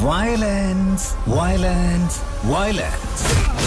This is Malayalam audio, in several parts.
Violence, violence, violence.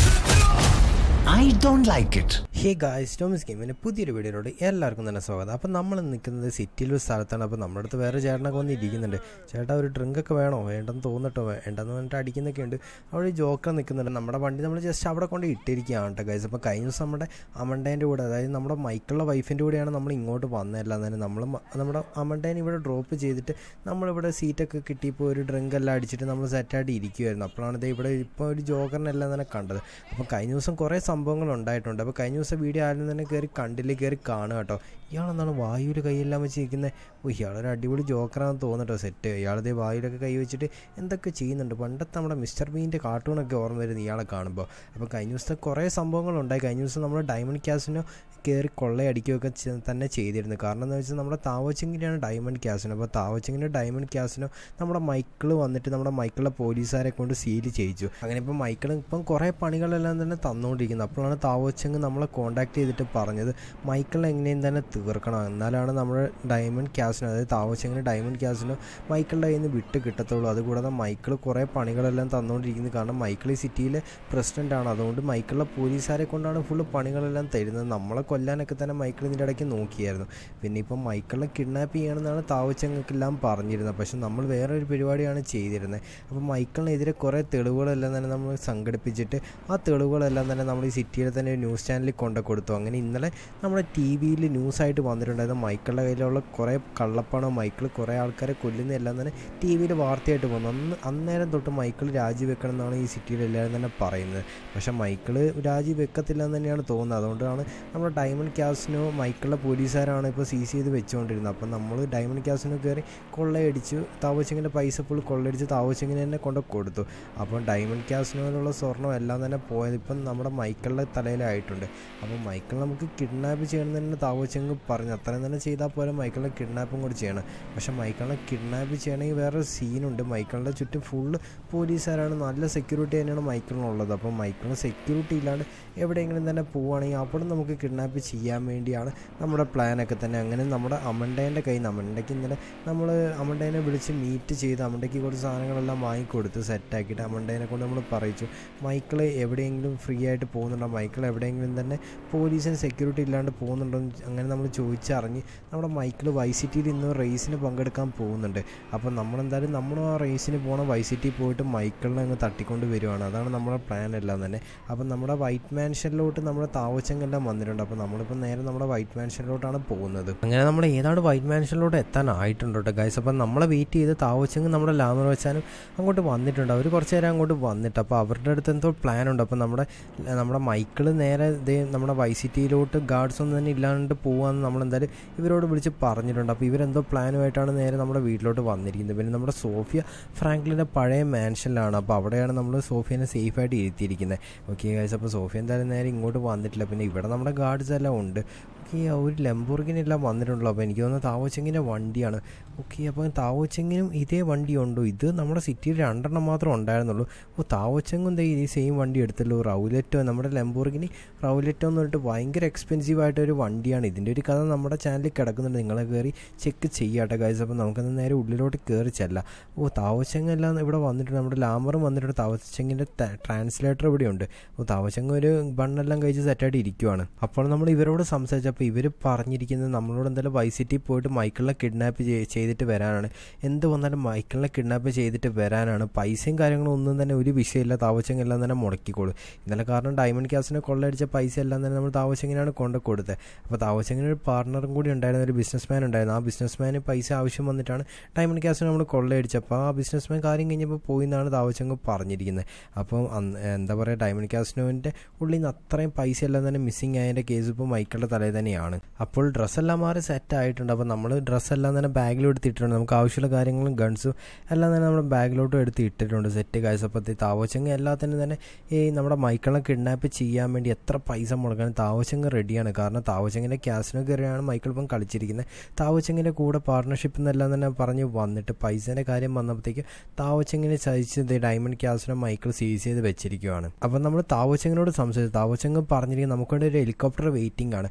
I don't like it. Hey guys Thomas ഗെയിമിൻ്റെ പുതിയൊരു വീഡിയോയിലോട് എല്ലാവർക്കും തന്നെ സ്വാഗതം അപ്പോൾ നമ്മൾ നിൽക്കുന്നത് സിറ്റിയിൽ ഒരു സ്ഥലത്താണ് അപ്പോൾ നമ്മുടെ അടുത്ത് വേറെ ചേട്ടനൊക്കെ വന്ന് ഇരിക്കുന്നുണ്ട് ചേട്ടാ ഒരു ഡ്രിങ്ക് ഒക്കെ വേണോ വേണ്ടെന്ന് തോന്നട്ടോ വേണ്ടെന്ന് പറഞ്ഞിട്ട് അടിക്കുന്നൊക്കെ ഉണ്ട് അവിടെ ജോക്കർ നിൽക്കുന്നുണ്ട് നമ്മുടെ വണ്ടി നമ്മൾ ജസ്റ്റ് അവിടെ കൊണ്ട് ഇട്ടിരിക്കുകയാണ് കേട്ടോ ഗൈസ് അപ്പോൾ കഴിഞ്ഞ ദിവസം നമ്മുടെ അമണ്ടേൻ്റെ കൂടെ അതായത് നമ്മുടെ മൈക്കിളുടെ വൈഫിൻ്റെ കൂടെയാണ് നമ്മൾ ഇങ്ങോട്ട് വന്നതല്ല തന്നെ നമ്മൾ മ- നമ്മുടെ അമണ്ടേനെ ഇവിടെ ഡ്രോപ്പ് ചെയ്തിട്ട് നമ്മളിവിടെ സീറ്റൊക്കെ കിട്ടിയപ്പോൾ ഒരു ഡ്രിങ്ക് എല്ലാം അടിച്ചിട്ട് നമ്മൾ സെറ്റായിട്ട് ഇരിക്കുമായിരുന്നു അപ്പോഴാണ് ഇത് ഇവിടെ ഇപ്പോൾ ഒരു ജോക്കറിനെല്ലാം തന്നെ കണ്ടത് അപ്പോൾ കഴിഞ്ഞ ദിവസം കുറേ സംഭവങ്ങൾ ഉണ്ടായിട്ടുണ്ട് അപ്പോൾ കഴിഞ്ഞ ദിവസം വീഡിയോ ആരും തന്നെ കയറി കണ്ടില്ലേ കയറി കാണുക കേട്ടോ ഇയാളെന്താണ് വായുവിൽ കൈയെല്ലാം വെച്ച് ഇരിക്കുന്നത് ഓ ഇയാളൊരു അടിപൊളി ജോക്കറാണെന്ന് തോന്നട്ടോ സെറ്റ് ഇയാളതേ വായുവിലൊക്കെ കൈ വെച്ചിട്ട് എന്തൊക്കെ ചെയ്യുന്നുണ്ട് പണ്ടത്തെ നമ്മുടെ മിസ്റ്റർ ബീൻ്റെ കാർട്ടൂണൊക്കെ ഓർമ്മ വരുന്നത് ഇയാളെ കാണുമ്പോൾ അപ്പോൾ കഴിഞ്ഞ ദിവസത്തെ കുറേ സംഭവങ്ങളുണ്ടായി കഴിഞ്ഞ ദിവസം നമ്മൾ ഡയമണ്ട് ക്യാസിനോ കയറി കൊള്ളയടിക്കുകയൊക്കെ ചെ- തന്നെ ചെയ്തിരുന്നു കാരണം എന്താ വെച്ചാൽ നമ്മുടെ താവച്ചിങ്ങിൻ്റെയാണ് ഡയമണ്ട് ക്യാസിനോ അപ്പോൾ താവച്ചിങ്ങിൻ്റെ ഡയമണ്ട് ക്യാസിനോ നമ്മുടെ മൈക്കിൾ വന്നിട്ട് നമ്മുടെ മൈക്കിളിലെ പോലീസുകാരെ കൊണ്ട് സീല് ചെയ്യിച്ചു അങ്ങനെ ഇപ്പം മൈക്കിൾ ഇപ്പം കുറേ പണികളെല്ലാം തന്നെ തന്നുകൊണ്ടിരിക്കുന്നത് അപ്പോഴാണ് താവച്ചങ്ങ് നമ്മളെ കോൺടാക്ട് ചെയ്തിട്ട് പറഞ്ഞത് മൈക്കിളിനെ എങ്ങനെയും തന്നെ തീർക്കണം എന്നാലാണ് നമ്മുടെ ഡയമണ്ട് ക്യാസിനോ അതായത് താവച്ചങ്ങിന് ഡയമണ്ട് ക്യാസിനോ മൈക്കിളിൻ്റെ കയ്യിൽ നിന്ന് വിട്ട് കിട്ടത്തുള്ളൂ അതുകൂടാതെ മൈക്കിൾ കുറേ പണികളെല്ലാം തന്നുകൊണ്ടിരിക്കുന്നത് കാരണം മൈക്കിൾ ഈ സിറ്റിയിലെ പ്രസിഡൻ്റ് ആണ് അതുകൊണ്ട് മൈക്കിളിലെ പോലീസുകാരെ കൊണ്ടാണ് ഫുള്ള് പണികളെല്ലാം തരുന്നത് നമ്മളെ കൊല്ലാനൊക്കെ തന്നെ മൈക്കിൾ ഇതിൻ്റെ ഇടയ്ക്ക് നോക്കിയായിരുന്നു പിന്നെ ഇപ്പം മൈക്കിളിനെ കിഡ്നാപ്പ് ചെയ്യണമെന്നാണ് താവച്ചങ്ങൾക്കെല്ലാം പറഞ്ഞിരുന്നത് പക്ഷെ നമ്മൾ വേറൊരു പരിപാടിയാണ് ചെയ്തിരുന്നത് അപ്പോൾ മൈക്കിളിനെതിരെ കുറേ തെളിവുകളെല്ലാം തന്നെ നമ്മൾ സംഘടിപ്പിച്ചിട്ട് ആ തെളിവുകളെല്ലാം തന്നെ നമ്മൾ ഈ സിറ്റിയിൽ തന്നെ ഒരു ന്യൂസ് ചാനലിൽ കൊണ്ടു കൊടുത്തു അങ്ങനെ ഇന്നലെ നമ്മുടെ ടി വിയിൽ ന്യൂസായിട്ട് വന്നിട്ടുണ്ടായിരുന്നു മൈക്കിളുടെ കയ്യിലുള്ള കുറേ കള്ളപ്പണം മൈക്കിൾ കുറേ ആൾക്കാരെ കൊല്ലുന്ന എല്ലാം തന്നെ ടി വിയിൽ വാർത്തയായിട്ട് വന്നു അന്ന് അന്നേരം തൊട്ട് മൈക്കിൾ രാജിവെക്കണം എന്നാണ് ഈ സിറ്റിയിൽ എല്ലാവരും തന്നെ പറയുന്നത് പക്ഷേ മൈക്കിൾ രാജിവെക്കത്തില്ല എന്ന് തന്നെയാണ് തോന്നുന്നത് അതുകൊണ്ടാണ് നമ്മുടെ ഡയമണ്ട് ക്യാസിനോ മൈക്കിളിലെ പോലീസുകാരാണ് ഇപ്പോൾ സീസ് ചെയ്ത് വെച്ചുകൊണ്ടിരുന്നത് അപ്പം നമ്മൾ ഡയമണ്ട് ക്യാസിനോ കയറി കൊള്ളയടിച്ചു താവച്ചിങ്ങിൻ്റെ പൈസ ഫുൾ കൊള്ളയടിച്ച് താവച്ചിങ്ങിന് തന്നെ കൊണ്ട് കൊടുത്തു അപ്പം ഡയമണ്ട് ക്യാസിനോയിലുള്ള സ്വർണ്ണം എല്ലാം തന്നെ പോയത് ഇപ്പം നമ്മുടെ മൈക്കിളിൻ്റെ തലയിലായിട്ടുണ്ട് അപ്പം മൈക്കിൾ നമുക്ക് കിഡ്നാപ്പ് ചെയ്യണം തന്നെ താവച്ചെങ്ക് പറഞ്ഞു അത്രയും തന്നെ ചെയ്താൽ പോലെ മൈക്കിളിനെ കിഡ്നാപ്പും കൂടി ചെയ്യണം പക്ഷേ മൈക്കിളിനെ കിഡ്നാപ്പ് ചെയ്യണമെങ്കിൽ വേറെ സീനുണ്ട് മൈക്കിളിൻ്റെ ചുറ്റും ഫുള്ള് പോലീസുകാരാണ് നല്ല സെക്യൂരിറ്റി തന്നെയാണ് മൈക്കിളിനുള്ളത് അപ്പോൾ മൈക്കിളിന് സെക്യൂരിറ്റി ഇല്ലാണ്ട് എവിടെയെങ്കിലും തന്നെ പോവുകയാണെങ്കിൽ അവിടെ നമുക്ക് കിഡ്നാപ്പ് ചെയ്യാൻ വേണ്ടിയാണ് നമ്മുടെ പ്ലാനൊക്കെ തന്നെ അങ്ങനെ നമ്മുടെ അമണ്ടേൻ്റെ കയ്യിൽ നിന്ന് അമണ്ടയ്ക്ക് ഇന്നലെ നമ്മൾ അമണ്ടേനെ വിളിച്ച് മീറ്റ് ചെയ്ത് അമണ്ടയ്ക്ക് കുറച്ച് സാധനങ്ങളെല്ലാം വാങ്ങിക്കൊടുത്ത് സെറ്റാക്കിയിട്ട് അമണ്ടേനെ കൊണ്ട് നമ്മൾ പറയിച്ചു മൈക്കിൾ എവിടെയെങ്കിലും ഫ്രീ ആയിട്ട് പോകുന്നുണ്ടോ മൈക്കിൾ എവിടെയെങ്കിലും തന്നെ പോലീസിന് സെക്യൂരിറ്റി ഇല്ലാണ്ട് പോകുന്നുണ്ടോ എന്ന് അങ്ങനെ നമ്മൾ ചോദിച്ചറിഞ്ഞ് നമ്മുടെ മൈക്കിൾ വൈ സിറ്റിയിൽ ഇന്ന് റേസിന് പങ്കെടുക്കാൻ പോകുന്നുണ്ട് അപ്പോൾ നമ്മളെന്തായാലും നമ്മളും ആ റേസിന് പോകണം വൈ സിറ്റി പോയിട്ട് മൈക്കിളിനെ അങ്ങ് തട്ടിക്കൊണ്ട് വരുവാണ് അതാണ് നമ്മുടെ പ്ലാൻ എല്ലാം തന്നെ അപ്പം നമ്മുടെ വൈറ്റ് മാൻഷനിലോട്ട് നമ്മുടെ താവച്ചെങ്കെല്ലാം വന്നിട്ടുണ്ട് അപ്പോൾ നമ്മളിപ്പോൾ നേരെ നമ്മുടെ വൈറ്റ് മാൻഷനിലോട്ടാണ് പോകുന്നത് അങ്ങനെ നമ്മൾ ഏതാണ്ട് വൈറ്റ് മാൻഷനിലോട്ട് എത്താനായിട്ടുണ്ട് കേട്ടോ ഗൈസ് അപ്പം നമ്മളെ വെയിറ്റ് ചെയ്ത് താവച്ചെങ്ക് നമ്മുടെ ലാമർ വെച്ചാലും അങ്ങോട്ട് വന്നിട്ടുണ്ട് അവർ കുറച്ച് നേരം അങ്ങോട്ട് വന്നിട്ട് അപ്പോൾ അവരുടെ അടുത്ത് എന്തോ പ്ലാൻ ഉണ്ട് അപ്പോൾ നമ്മുടെ നമ്മുടെ മൈക്കിൾ നേരെ ഇതേ നമ്മുടെ വൈ സിറ്റിയിലോട്ട് ഗാർഡ്സ് ഒന്നും തന്നെ ഇല്ലാണ്ട് പോകാമെന്ന് നമ്മൾ എന്തായാലും ഇവരോട് വിളിച്ച് പറഞ്ഞിട്ടുണ്ട് അപ്പോൾ ഇവരെന്തോ പ്ലാനുമായിട്ടാണ് നേരെ നമ്മുടെ വീട്ടിലോട്ട് വന്നിരിക്കുന്നത് പിന്നെ നമ്മുടെ സോഫിയ ഫ്രാങ്ക്ലിൻ്റെ പഴയ മാൻഷനിലാണ് അപ്പോൾ അവിടെയാണ് നമ്മൾ സോഫിയനെ സേഫായിട്ട് ഇരുത്തിയിരിക്കുന്നത് ഓക്കെ ഗൈസ് അപ്പോൾ സോഫിയ എന്തായാലും നേരെ ഇങ്ങോട്ട് വന്നിട്ടില്ല പിന്നെ ഇവിടെ നമ്മുടെ ഗാർഡ്സ് എല്ലാം ഉണ്ട് ഓക്കെ ഒരു ലംബോർഗിനെല്ലാം വന്നിട്ടുണ്ടല്ലോ അപ്പോൾ എനിക്ക് തോന്നുന്നത് താവോച്ചെങ്ങിൻ്റെ വണ്ടിയാണ് ഓക്കെ അപ്പോൾ താവോച്ചെങ്ങിനും ഇതേ വണ്ടി ഉണ്ടോ ഇത് നമ്മുടെ സിറ്റിയിൽ രണ്ടെണ്ണം മാത്രം ഉണ്ടായിരുന്നുള്ളൂ ഓ താവോച്ചെങ്ങും ദേ ഈ സെയിം വണ്ടി എടുത്തല്ലോ റൗലറ്റോ നമ്മുടെ ലംബോർഗിനി റൗലറ്റോ എന്ന് പറഞ്ഞിട്ട് ഭയങ്കര എക്സ്പെൻസീവ് ആയിട്ടൊരു വണ്ടിയാണ് ഇതിൻ്റെ ഒരു കഥ നമ്മുടെ ചാനലിൽ കിടക്കുന്നുണ്ട് നിങ്ങളെ കയറി ചെക്ക് ചെയ്യാട്ടെ ഗൈസ് അപ്പോൾ നമുക്കന്ന് നേരെ ഉള്ളിലോട്ട് കയറി ചെല്ലാം ഓ താവോച്ചെങ്ങ് എല്ലാം ഇവിടെ വന്നിട്ടുണ്ട് നമ്മുടെ ലാമറും വന്നിട്ടുണ്ട് താവോച്ചെങ്ങിൻ്റെ ട്രാൻസ്ലേറ്റർ ഇവിടെയുണ്ട് ഓ താവോച്ചെങ്ങ് ഒരു ബണ്ണെല്ലാം കഴിച്ച് സെറ്റായിട്ട് ഇരിക്കുവാണ് അപ്പോൾ നമ്മൾ ഇവരോട് സംസാരിച്ചപ്പോൾ ഇവർ പറഞ്ഞിരിക്കുന്നത് നമ്മളോട് എന്തായാലും വൈ സിറ്റി പോയിട്ട് മൈക്കിളിനെ കിഡ്നാപ്പ് ചെയ്തിട്ട് വരാനാണ് എന്ത് വന്നാലും മൈക്കിളിനെ കിഡ്നാപ്പ് ചെയ്തിട്ട് വരാനാണ് പൈസയും കാര്യങ്ങളും ഒന്നും തന്നെ ഒരു വിഷയമില്ല താവച്ചെങ്ങ് എല്ലാം തന്നെ മുടക്കിക്കോളും ഇന്നലെ കാരണം ഡയമണ്ട് ക്യാസിനെ കൊള്ളയടിച്ച പൈസ എല്ലാം തന്നെ നമ്മൾ താവച്ചെങ്ങിനാണ് കൊണ്ട് കൊടുത്തത് അപ്പോൾ താവച്ചെങ്ങിന് ഒരു പാർട്ണറും കൂടി ഉണ്ടായിരുന്ന ഒരു ബിസിനസ്മാൻ ഉണ്ടായിരുന്നു ആ ബിസിനസ്മാന് പൈസ ആവശ്യം വന്നിട്ടാണ് ഡയമണ്ട് ക്യാസിനെ നമ്മൾ കൊള്ളയടിച്ചപ്പോൾ ആ ബിസിനസ്മാൻ കാര്യം കഴിഞ്ഞപ്പോൾ പോയി എന്നാണ് താവച്ചെങ്ങ് പറഞ്ഞിരിക്കുന്നത് അപ്പം അന്ന് എന്താ പറയുക ഡയമണ്ട് ക്യാസിനോൻ്റെ ഉള്ളിൽ നിന്ന് അത്രയും പൈസ എല്ലാം തന്നെ മിസ്സിങ് ആയതിൻ്റെ കേസ് ഇപ്പോൾ മൈക്കിളുടെ തലയിൽ തന്നെയാണ് അപ്പോൾ ഡ്രസ്സെല്ലാം മാറി സെറ്റ് ആയിട്ടുണ്ട് അപ്പോൾ നമ്മൾ ഡ്രസ്സെല്ലാം തന്നെ ബാഗിലോട്ട് ഇട്ടിട്ടുണ്ട് നമുക്ക് ആവശ്യമുള്ള കാര്യങ്ങളും ഗൺസും എല്ലാം തന്നെ നമ്മുടെ ബാഗിലോട്ടും എടുത്ത് ഇട്ടിട്ടുണ്ട് സെറ്റ് കാഴ്ച അപ്പോൾ താവച്ചെങ്ങ് എല്ലാത്തിനും തന്നെ ഈ നമ്മുടെ മൈക്കിളിനെ കിഡ്നാപ്പ് ചെയ്യാൻ വേണ്ടി എത്ര പൈസ മുടക്കാൻ താവച്ചെങ്ങ് റെഡിയാണ് കാരണം താവച്ചെങ്ങിൻ്റെ ക്യാസിനോ കയറിയാണ് മൈക്കിൾ ഇപ്പം കളിച്ചിരിക്കുന്നത് താവച്ചെങ്ങിൻ്റെ കൂടെ പാർട്ണർഷിപ്പ് എന്നെല്ലാം തന്നെ പറഞ്ഞ് വന്നിട്ട് പൈസേൻ്റെ കാര്യം വന്നപ്പോഴത്തേക്ക് താവച്ചെങ്ങിനെ ചതിച്ച് ഡയമണ്ട് ക്യാസിനോ മൈക്കിൾ സീസ് ചെയ്ത് വെച്ചിരിക്കുകയാണ് അപ്പം നമ്മൾ താവച്ചെങ്ങിനോട് സംസാരിച്ചു താവച്ചെങ്ങ് പറഞ്ഞിരിക്കുന്നത് നമുക്ക് വേണ്ടി ഒരു ഹെലികോപ്റ്റർ വെയിറ്റിംഗ് ആണ് ആ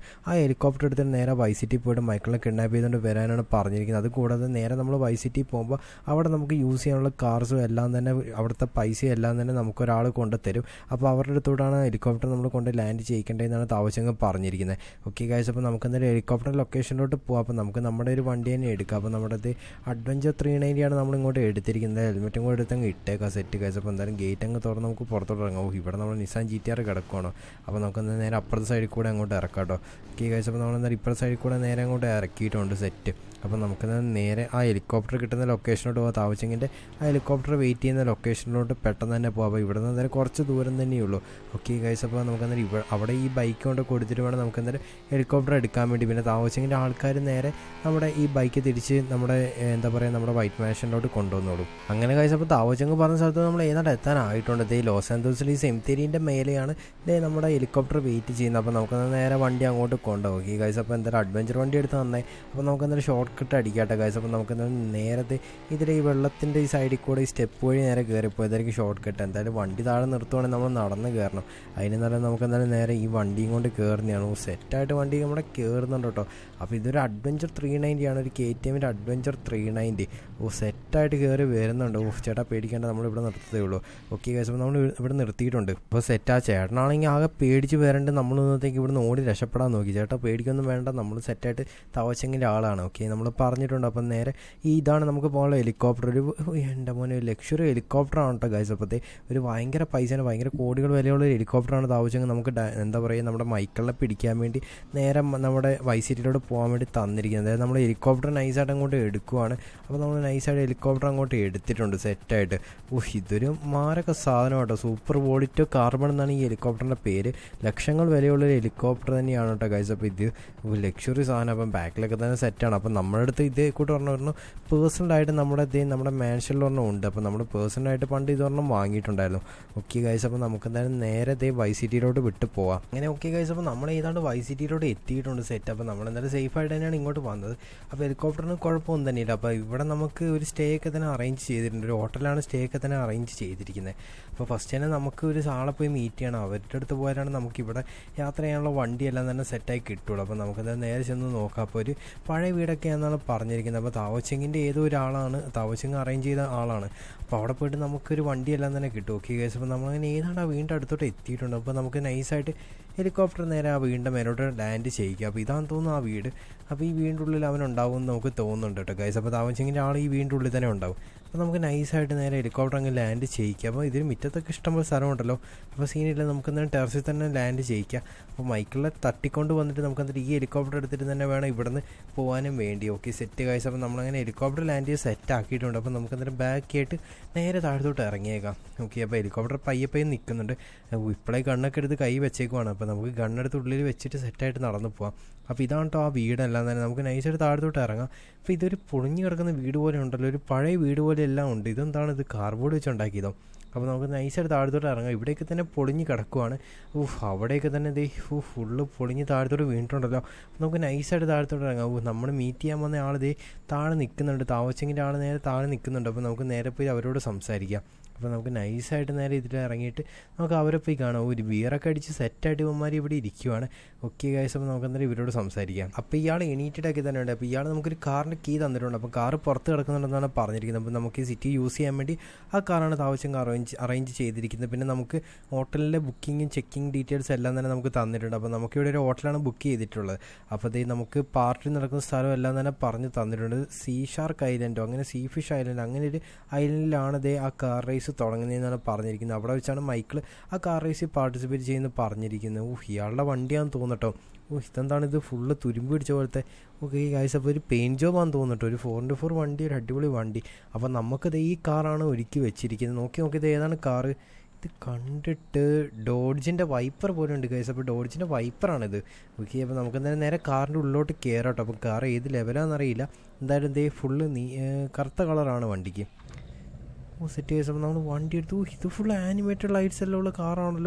ഹെലികോപ്റ്റർ എടുത്തിട്ട് നേരെ വൈ സിറ്റി പോയിട്ട് മൈക്കിളിനെ കിഡ്നാപ്പ് ചെയ്തുകൊണ്ട് വരാനാണ് പറഞ്ഞിരിക്കുന്നത് അത് കൂടാതെ നേരെ നമ്മൾ വൈ സിറ്റി പോകുമ്പോൾ അവിടെ നമുക്ക് യൂസ് ചെയ്യാനുള്ള കാർസും എല്ലാം തന്നെ അവിടുത്തെ പൈസയും എല്ലാം തന്നെ നമുക്കൊരാൾ കൊണ്ടുതരും അപ്പോൾ അവരുടെ അടുത്തോട്ടാണ് ഹെലികോപ്റ്റർ നമ്മൾ കൊണ്ട് ലാൻഡ് ചെയ്യിക്കേണ്ടതെന്നാണ് താവശ്യങ്ങൾ പറഞ്ഞിരിക്കുന്നത് ഓക്കെ ഗൈസ് അപ്പോൾ നമുക്ക് എന്തായാലും ഹെലികോപ്റ്റർ ലൊക്കേഷനിലോട്ട് പോകാം അപ്പോൾ നമുക്ക് നമ്മുടെ ഒരു വണ്ടി തന്നെ എടുക്കാം അപ്പോൾ നമ്മുടെ അത് അഡ്വഞ്ചർ ത്രീ നയൻറ്റിയാണ് നമ്മൾ ഇങ്ങോട്ട് എടുത്തിരിക്കുന്നത് ഹെൽമെറ്റും കൂടെ എടുത്ത് അങ്ങ് ഇട്ടേക്കാം സെറ്റ് ഗൈസ് അപ്പോൾ എന്തായാലും ഗേറ്റ് അങ്ങ് തുറന്ന് നമുക്ക് പുറത്തോട്ട് ഇറങ്ങാം ഓ ഇവിടെ നമ്മൾ നിസാൻ ജി ടി ആർ കിടക്കുകയാണോ അപ്പോൾ നമുക്ക് എന്താ നേരെ അപ്പുറത്തെ സൈഡിൽ കൂടെ അങ്ങോട്ട് ഇറക്കാം കേട്ടോ ഓക്കെ ഗൈസ് അപ്പോൾ നമ്മൾ എന്തായാലും ഇപ്പുറത്തെ സൈഡിൽ കൂടെ നേരെ അങ്ങോട്ട് ഇറക്കിയിട്ടുണ്ട് സെറ്റ് അപ്പോൾ നമുക്ക് നേരെ ആ ഹെലികോപ്റ്റർ കിട്ടുന്ന ലൊക്കേഷനിലോട്ട് പോകാം താവച്ചെങ്കിൻ്റെ ആ ഹെലികോപ്റ്റർ വെയിറ്റ് ചെയ്യുന്ന ലൊക്കേഷനിലോട്ട് പെട്ടെന്ന് തന്നെ പോകാം അപ്പോൾ ഇവിടെ നിന്ന് എന്തായാലും കുറച്ച് ദൂരം തന്നെയുള്ളൂ ഓക്കെ ഗൈസ് അപ്പോൾ നമുക്ക് എന്തായാലും ഇവിടെ അവിടെ ഈ ബൈക്ക് കൊണ്ട് കൊടുത്തിട്ട് വേണം നമുക്ക് എന്തായാലും ഹെലികോപ്റ്റർ എടുക്കാൻ വേണ്ടി പിന്നെ താവച്ചെങ്കിൻ്റെ ആൾക്കാർ നേരെ നമ്മുടെ ഈ ബൈക്ക് തിരിച്ച് നമ്മുടെ എന്താ പറയുക നമ്മുടെ വൈറ്റ് മാഷനിലോട്ട് കൊണ്ടുവന്നോളും അങ്ങനെ ഗൈസ് അപ്പോൾ താവച്ചെങ്ക് പറഞ്ഞ സ്ഥലത്ത് നമ്മൾ ഏതാണ്ട് എത്താനായിട്ടുണ്ട് ഇതേ ലോസ് ആൻഡോസിൽ ഈ സെമിത്തേരിൻ്റെ മേലെയാണ് ഇതേ നമ്മുടെ ഹെലികോപ്റ്റർ വെയിറ്റ് ചെയ്യുന്നത് അപ്പോൾ നമുക്ക് നേരെ വണ്ടി അങ്ങോട്ട് കൊണ്ടുപോകും ഈ ഗൈസ് അപ്പോൾ എന്തായാലും അഡ്വഞ്ചർ വണ്ടി എടുത്ത് നന്നായി അപ്പോൾ നമുക്ക് എന്തായാലും ഷോർട്ട് കട്ട് അടിക്കാട്ടെ ഗൈസ് അപ്പോൾ നമുക്ക് എന്തായാലും നേരത്തെ ഇതിൽ ഈ വെള്ളത്തിൻ്റെ ഈ സൈഡിൽ കൂടെ ഈ സ്റ്റെപ്പ് വഴി നേരെ കയറിപ്പോയതായിരിക്കും ഷോർട്ട് കട്ട് എന്തായാലും വണ്ടി താഴെ നിർത്തുവാണെങ്കിൽ നമ്മൾ നടന്ന് കയറണം അതിന് നല്ല നമുക്ക് എന്തായാലും നേരെ ഈ വണ്ടിയും കൊണ്ട് കയറുന്നതാണ് ഓ സെറ്റായിട്ട് വണ്ടി നമ്മുടെ കയറുന്നുണ്ട് കേട്ടോ അപ്പോൾ ഇതൊരു അഡ്വഞ്ചർ ത്രീ നയൻറ്റി ആണ് ഒരു കെ ടി എമ്മിൻ്റെ അഡ്വഞ്ചർ ത്രീ നയൻറ്റി ഓ സെറ്റായിട്ട് കയറി വരുന്നുണ്ട് ഓ ചേട്ടാ പേടിക്കേണ്ട നമ്മളിവിടെ നിർത്തതേ ഉള്ളൂ ഓക്കെ ഗൈസ് അപ്പോൾ നമ്മൾ ഇവിടെ നിർത്തിയിട്ടുണ്ട് അപ്പോൾ സെറ്റ് ആ ചേട്ടനാണെങ്കിൽ ആകെ പേടിച്ച് വരണ്ട് നമ്മൾ നിന്നത്തേക്ക് ഇവിടുന്ന് ഓടി രക്ഷപ്പെടാൻ നോക്കി ചേട്ടാ പേടിക്കൊന്നും വേണ്ട നമ്മൾ സെറ്റായിട്ട് തവച്ചെങ്കിൻ്റെ ആളാണ് ഓക്കെ നമ്മൾ പറഞ്ഞിട്ടുണ്ട് അപ്പം നേരെ ഈ ഇതാണ് നമുക്ക് പോകാനുള്ള ഹെലികോപ്റ്റർ ഒരു എൻ്റെ മോനെ ഒരു ലക്ഷറി ഹെലികോപ്റ്റർ ആണ് കേട്ടോ ഗൈസ് അപ്പോഴത്തെ ഒരു ഭയങ്കര പൈസയാണ് ഭയങ്കര കോടികൾ വിലയുള്ള ഒരു ഹെലികോപ്റ്ററാണ് താവച്ചെങ്കിൽ നമുക്ക് എന്താ പറയുക നമ്മുടെ മൈക്കിളിനെ പിടിക്കാൻ വേണ്ടി നേരെ നമ്മുടെ വൈ സിറ്റിയിലോട്ട് പോകാൻ വേണ്ടി തന്നിരിക്കുന്നത് അതായത് നമ്മൾ ഹെലികോപ്റ്റർ നൈസായിട്ട് അങ്ങോട്ട് എടുക്കുവാണ് അപ്പോൾ നമ്മൾ നൈസായിട്ട് ഹെലികോപ്റ്റർ അങ്ങോട്ട് എടുത്തിട്ടുണ്ട് സെറ്റായിട്ട് ഓഹ് ഇതൊരു മാരക സാധനം കേട്ടോ സൂപ്പർ വോളിറ്റോ കാർബൺ എന്നാണ് ഈ ഹെലികോപ്റ്ററിൻ്റെ പേര് ലക്ഷങ്ങൾ വിലയുള്ളൊരു ഹെലികോപ്റ്റർ തന്നെയാണ് കേട്ടോ ഗൈസ് അപ്പോൾ ഇത് ലക്ഷറി സാധനം അപ്പം ബാക്കിലൊക്കെ തന്നെ സെറ്റാണ് അപ്പം നമ്മുടെ അടുത്ത് ഇതേ കൂട്ട് പറഞ്ഞു പറഞ്ഞു പേഴ്സണലായിട്ട് നമ്മുടെ ഇതേ നമ്മുടെ മാൻഷനിൽ ഒരെണ്ണം ഉണ്ട് അപ്പോൾ നമ്മൾ പേഴ്സണലായിട്ട് പണ്ട് ഇതൊരെണ്ണം വാങ്ങിയിട്ടുണ്ടായിരുന്നു ഓക്കെ ഗൈസ് അപ്പോൾ നമുക്ക് എന്തായാലും നേരെ ഇതേ വൈ സിറ്റിയിലോട്ട് വിട്ട് പോവാം അങ്ങനെ ഓക്കെ ഗൈസ് അപ്പോൾ നമ്മൾ ഏതാണ്ട് വൈ സിറ്റിയിലോട്ട് എത്തിയിട്ടുണ്ട് സെറ്റ് അപ്പോൾ നമ്മൾ എന്തായാലും സേഫായിട്ട് തന്നെയാണ് ഇങ്ങോട്ട് വന്നത് അപ്പോൾ ഹെലികോപ്റ്ററിന് കുഴപ്പമൊന്നും തന്നെയില്ല അപ്പോൾ ഇവിടെ നമുക്ക് ഒരു സ്റ്റേ ഒക്കെ തന്നെ അറേഞ്ച് ചെയ്തിട്ടുണ്ട് ഒരു ഹോട്ടലാണ് സ്റ്റേ ഒക്കെ തന്നെ അറേഞ്ച് ചെയ്തിരിക്കുന്നത് അപ്പോൾ ഫസ്റ്റ് തന്നെ നമുക്ക് ഒരു സാളെ പോയി മീറ്റ് ചെയ്യണം അവരുടെ അടുത്ത് പോയാലാണ് നമുക്കിവിടെ യാത്ര ചെയ്യാനുള്ള വണ്ടിയെല്ലാം തന്നെ സെറ്റായി കിട്ടുള്ളൂ അപ്പോൾ നമുക്കത് നേരെ ചെന്ന് നോക്കാം അപ്പോൾ ഒരു പഴയ വീടൊക്കെ എന്നാണ് പറഞ്ഞിരിക്കുന്നത് അപ്പോൾ താവച്ചെങ്ങിൻ്റെ ഏതോ ഒരാളാണ് താവച്ചെങ്ങ് അറേഞ്ച് ചെയ്ത ആളാണ് അപ്പോൾ അവിടെ പോയിട്ട് നമുക്കൊരു വണ്ടിയെല്ലാം തന്നെ കിട്ടും ഓക്കെ കേസ് അപ്പോൾ നമ്മളങ്ങനെ ഏതാണ്ട് ആ വീടിൻ്റെ അടുത്തോട്ട് എത്തിയിട്ടുണ്ട് അപ്പോൾ നമുക്ക് നൈസായിട്ട് ഹെലികോപ്റ്റർ നേരെ ആ വീടിൻ്റെ മേലോട്ട് ലാൻഡ് ചെയ്യിക്കുക അപ്പോൾ ഇതാണെന്ന് തോന്നുന്നു ആ വീട് അപ്പോൾ ഈ വീടിൻ്റെ ഉള്ളിൽ അവൻ ഉണ്ടാവും എന്ന് നമുക്ക് തോന്നുന്നുണ്ട് കേട്ടോ ഗൈസ് അപ്പോൾ താമസിച്ചെങ്കിൽ ആൾ ഈ വീടിൻ്റെ ഉള്ളിൽ തന്നെ ഉണ്ടാവും അപ്പോൾ നമുക്ക് നൈസായിട്ട് നേരെ ഹെലികോപ്റ്റർ അങ്ങ് ലാൻഡ് ചെയ്യിക്കുക അപ്പോൾ ഇതിന് മുറ്റത്തൊക്കെ ഇഷ്ടംപോലെ സ്ഥലമുണ്ടല്ലോ അപ്പോൾ സീനില്ല നമുക്ക് എന്നാൽ ടെറസിൽ തന്നെ ലാൻഡ് ചെയ്യിക്കുക അപ്പോൾ മൈക്കിളിനെ തട്ടിക്കൊണ്ട് വന്നിട്ട് നമുക്ക് എന്നിട്ട് ഈ ഹെലികോപ്റ്റർ എടുത്തിട്ട് തന്നെ വേണം ഇവിടുന്ന് പോകാനും വേണ്ടി ഓക്കെ സെറ്റ് ഗൈസ് അപ്പോൾ നമ്മളങ്ങനെ ഹെലികോപ്റ്റർ ലാൻഡ് ചെയ്ത് സെറ്റ് ആക്കിയിട്ടുണ്ട് അപ്പോൾ നമുക്ക് എന്നിട്ട് ബാക്ക് ആയിട്ട് നേരെ താഴത്തോട്ട് ഇറങ്ങിയേക്കാം ഓക്കെ അപ്പോൾ ഹെലികോപ്റ്റർ പയ്യെ പയ്യെ നിൽക്കുന്നുണ്ട് ഇപ്പോഴേ ഗണ്ണൊക്കെ എടുത്ത് കൈ വെച്ചേക്കുവാണ് അപ്പോൾ നമുക്ക് ഗണ്ണെടുത്ത് ഉള്ളിൽ വെച്ചിട്ട് സെറ്റായിട്ട് നടന്നു പോവാം അപ്പോൾ ഇതാണ് കേട്ടോ ആ വീടെല്ലാം തന്നെ നമുക്ക് നൈസായിട്ട് താഴത്തോട്ട് ഇറങ്ങാം അപ്പോൾ ഇതൊരു പൊളിഞ്ഞു കിടക്കുന്ന വീട് പോലെ ഉണ്ടല്ലോ ഒരു പഴയ വീട് പോലെ എല്ലാം ഉണ്ട് ഇതെന്താണ് ഇത് കാർബോർഡ് വെച്ച് ഉണ്ടാക്കിയതോ അപ്പോൾ നമുക്ക് നൈസായിട്ട് താഴത്തോട്ട് ഇറങ്ങാം ഇവിടെയൊക്കെ തന്നെ പൊളിഞ്ഞ് കിടക്കുവാണ് ഊഹ് അവിടെയൊക്കെ തന്നെ ദേ ഊ ഫുള്ള് പൊളിഞ്ഞ് താഴത്തോട്ട് വീണിട്ടുണ്ടല്ലോ അപ്പോൾ നമുക്ക് നൈസായിട്ട് താഴത്തോട്ട് ഇറങ്ങാം ഊ നമ്മൾ മീറ്റ് ചെയ്യാൻ വന്ന ആൾ ദേ താഴെ നിൽക്കുന്നുണ്ട് താവച്ചെങ്കിൻ്റെ ആൾ നേരെ താഴെ നിൽക്കുന്നുണ്ട് അപ്പോൾ നമുക്ക് നേരെ പോയി അവരോട് സംസാരിക്കാം അപ്പോൾ നമുക്ക് നൈസായിട്ട് നേരെ ഇതിൽ ഇറങ്ങിയിട്ട് നമുക്ക് അവരെ പോയി കാണാം ഒരു ബിയറൊക്കെ അടിച്ച് സെറ്റായിട്ട് ഇവന്മാർ ഇവിടെ ഇരിക്കുവാണ് ഓക്കെ ഗൈസ് അപ്പോൾ നമുക്ക് അന്നേരം ഇവരോട് സംസാരിക്കാം അപ്പോൾ ഇയാൾ എണീറ്റിട്ടൊക്കെ തന്നെ ഉണ്ട് അപ്പോൾ ഇയാൾ നമുക്കൊരു കാറിൻ്റെ കീ തന്നിട്ടുണ്ട് അപ്പോൾ കാറ് പുറത്ത് കിടക്കുന്നുണ്ടെന്നാണ് പറഞ്ഞിരിക്കുന്നത് അപ്പോൾ നമുക്ക് ഈ സിറ്റി യൂസ് ചെയ്യാൻ വേണ്ടി ആ കാറാണ് താവശ്യം അറേഞ്ച് അറേഞ്ച് ചെയ്തിരിക്കുന്നത് പിന്നെ നമുക്ക് ഹോട്ടലിലെ ബുക്കിങ്ങും ചെക്കിങ് ഡീറ്റെയിൽസ് എല്ലാം തന്നെ നമുക്ക് തന്നിട്ടുണ്ട് അപ്പോൾ നമുക്ക് ഇവിടെ ഒരു ഹോട്ടലാണ് ബുക്ക് ചെയ്തിട്ടുള്ളത് അപ്പോൾ അതേ നമുക്ക് പാർട്ടി നടക്കുന്ന സ്ഥലം എല്ലാം തന്നെ പറഞ്ഞ് തന്നിട്ടുണ്ട് സീ ഷാർക്ക് ഐലൻഡോ അങ്ങനെ സീ ഫിഷ് ഐലൻഡ് അങ്ങനെ ഒരു ഐലൻഡിലാണ് ഇതേ ആ കാർ റേസ് തുടങ്ങുന്നതെന്നാണ് പറഞ്ഞിരിക്കുന്നത് അവിടെ വെച്ചാണ് മൈക്കിൾ ആ കാർ റേസിൽ പാർട്ടിസിപ്പേറ്റ് ചെയ്യുന്നത് പറഞ്ഞിരിക്കുന്നത് ഊഹ് ഇയാളുടെ വണ്ടിയാണെന്ന് തോന്നട്ടോ ഓ ഇതെന്താണ് ഇത് ഫുള്ള് തുരുമ്പ് പിടിച്ച പോലത്തെ ഓക്കെ ഗൈസ് അപ്പോൾ ഒരു പെയിൻറ്റ് ജോബാന്ന് തോന്നിട്ടോ ഒരു ഫോർ ഇൻറ്റു ഫോർ വണ്ടി ഒരു അടിപൊളി വണ്ടി അപ്പോൾ നമുക്കത് ഈ കാറാണ് ഒരുക്കി വെച്ചിരിക്കുന്നത് നോക്കി നോക്കി ഇത് ഏതാണ് കാറ് ഇത് കണ്ടിട്ട് ഡോഡ്ജിൻ്റെ വൈപ്പർ പോലെ ഉണ്ട് ഗൈസ് അപ്പോൾ ഡോഡ്ജിൻ്റെ വൈപ്പറാണിത് ഓക്കെ അപ്പോൾ നമുക്ക് എന്തായാലും നേരെ കാറിൻ്റെ ഉള്ളിലോട്ട് കയറാട്ടോ അപ്പോൾ കാർ ഏത് ലെവലാണെന്നറിയില്ല എന്തായാലും ഇതേ ഫുള്ള് നീ കറുത്ത കളറാണ് വണ്ടിക്ക് ഓ സെറ്റ് ചെയ്ത് നമ്മൾ വണ്ടി എടുത്തു ഇത് ഫുൾ ആനിമേറ്റഡ് ലൈറ്റ്സ് എല്ലാം ഉള്ള കാറാണല്ലോ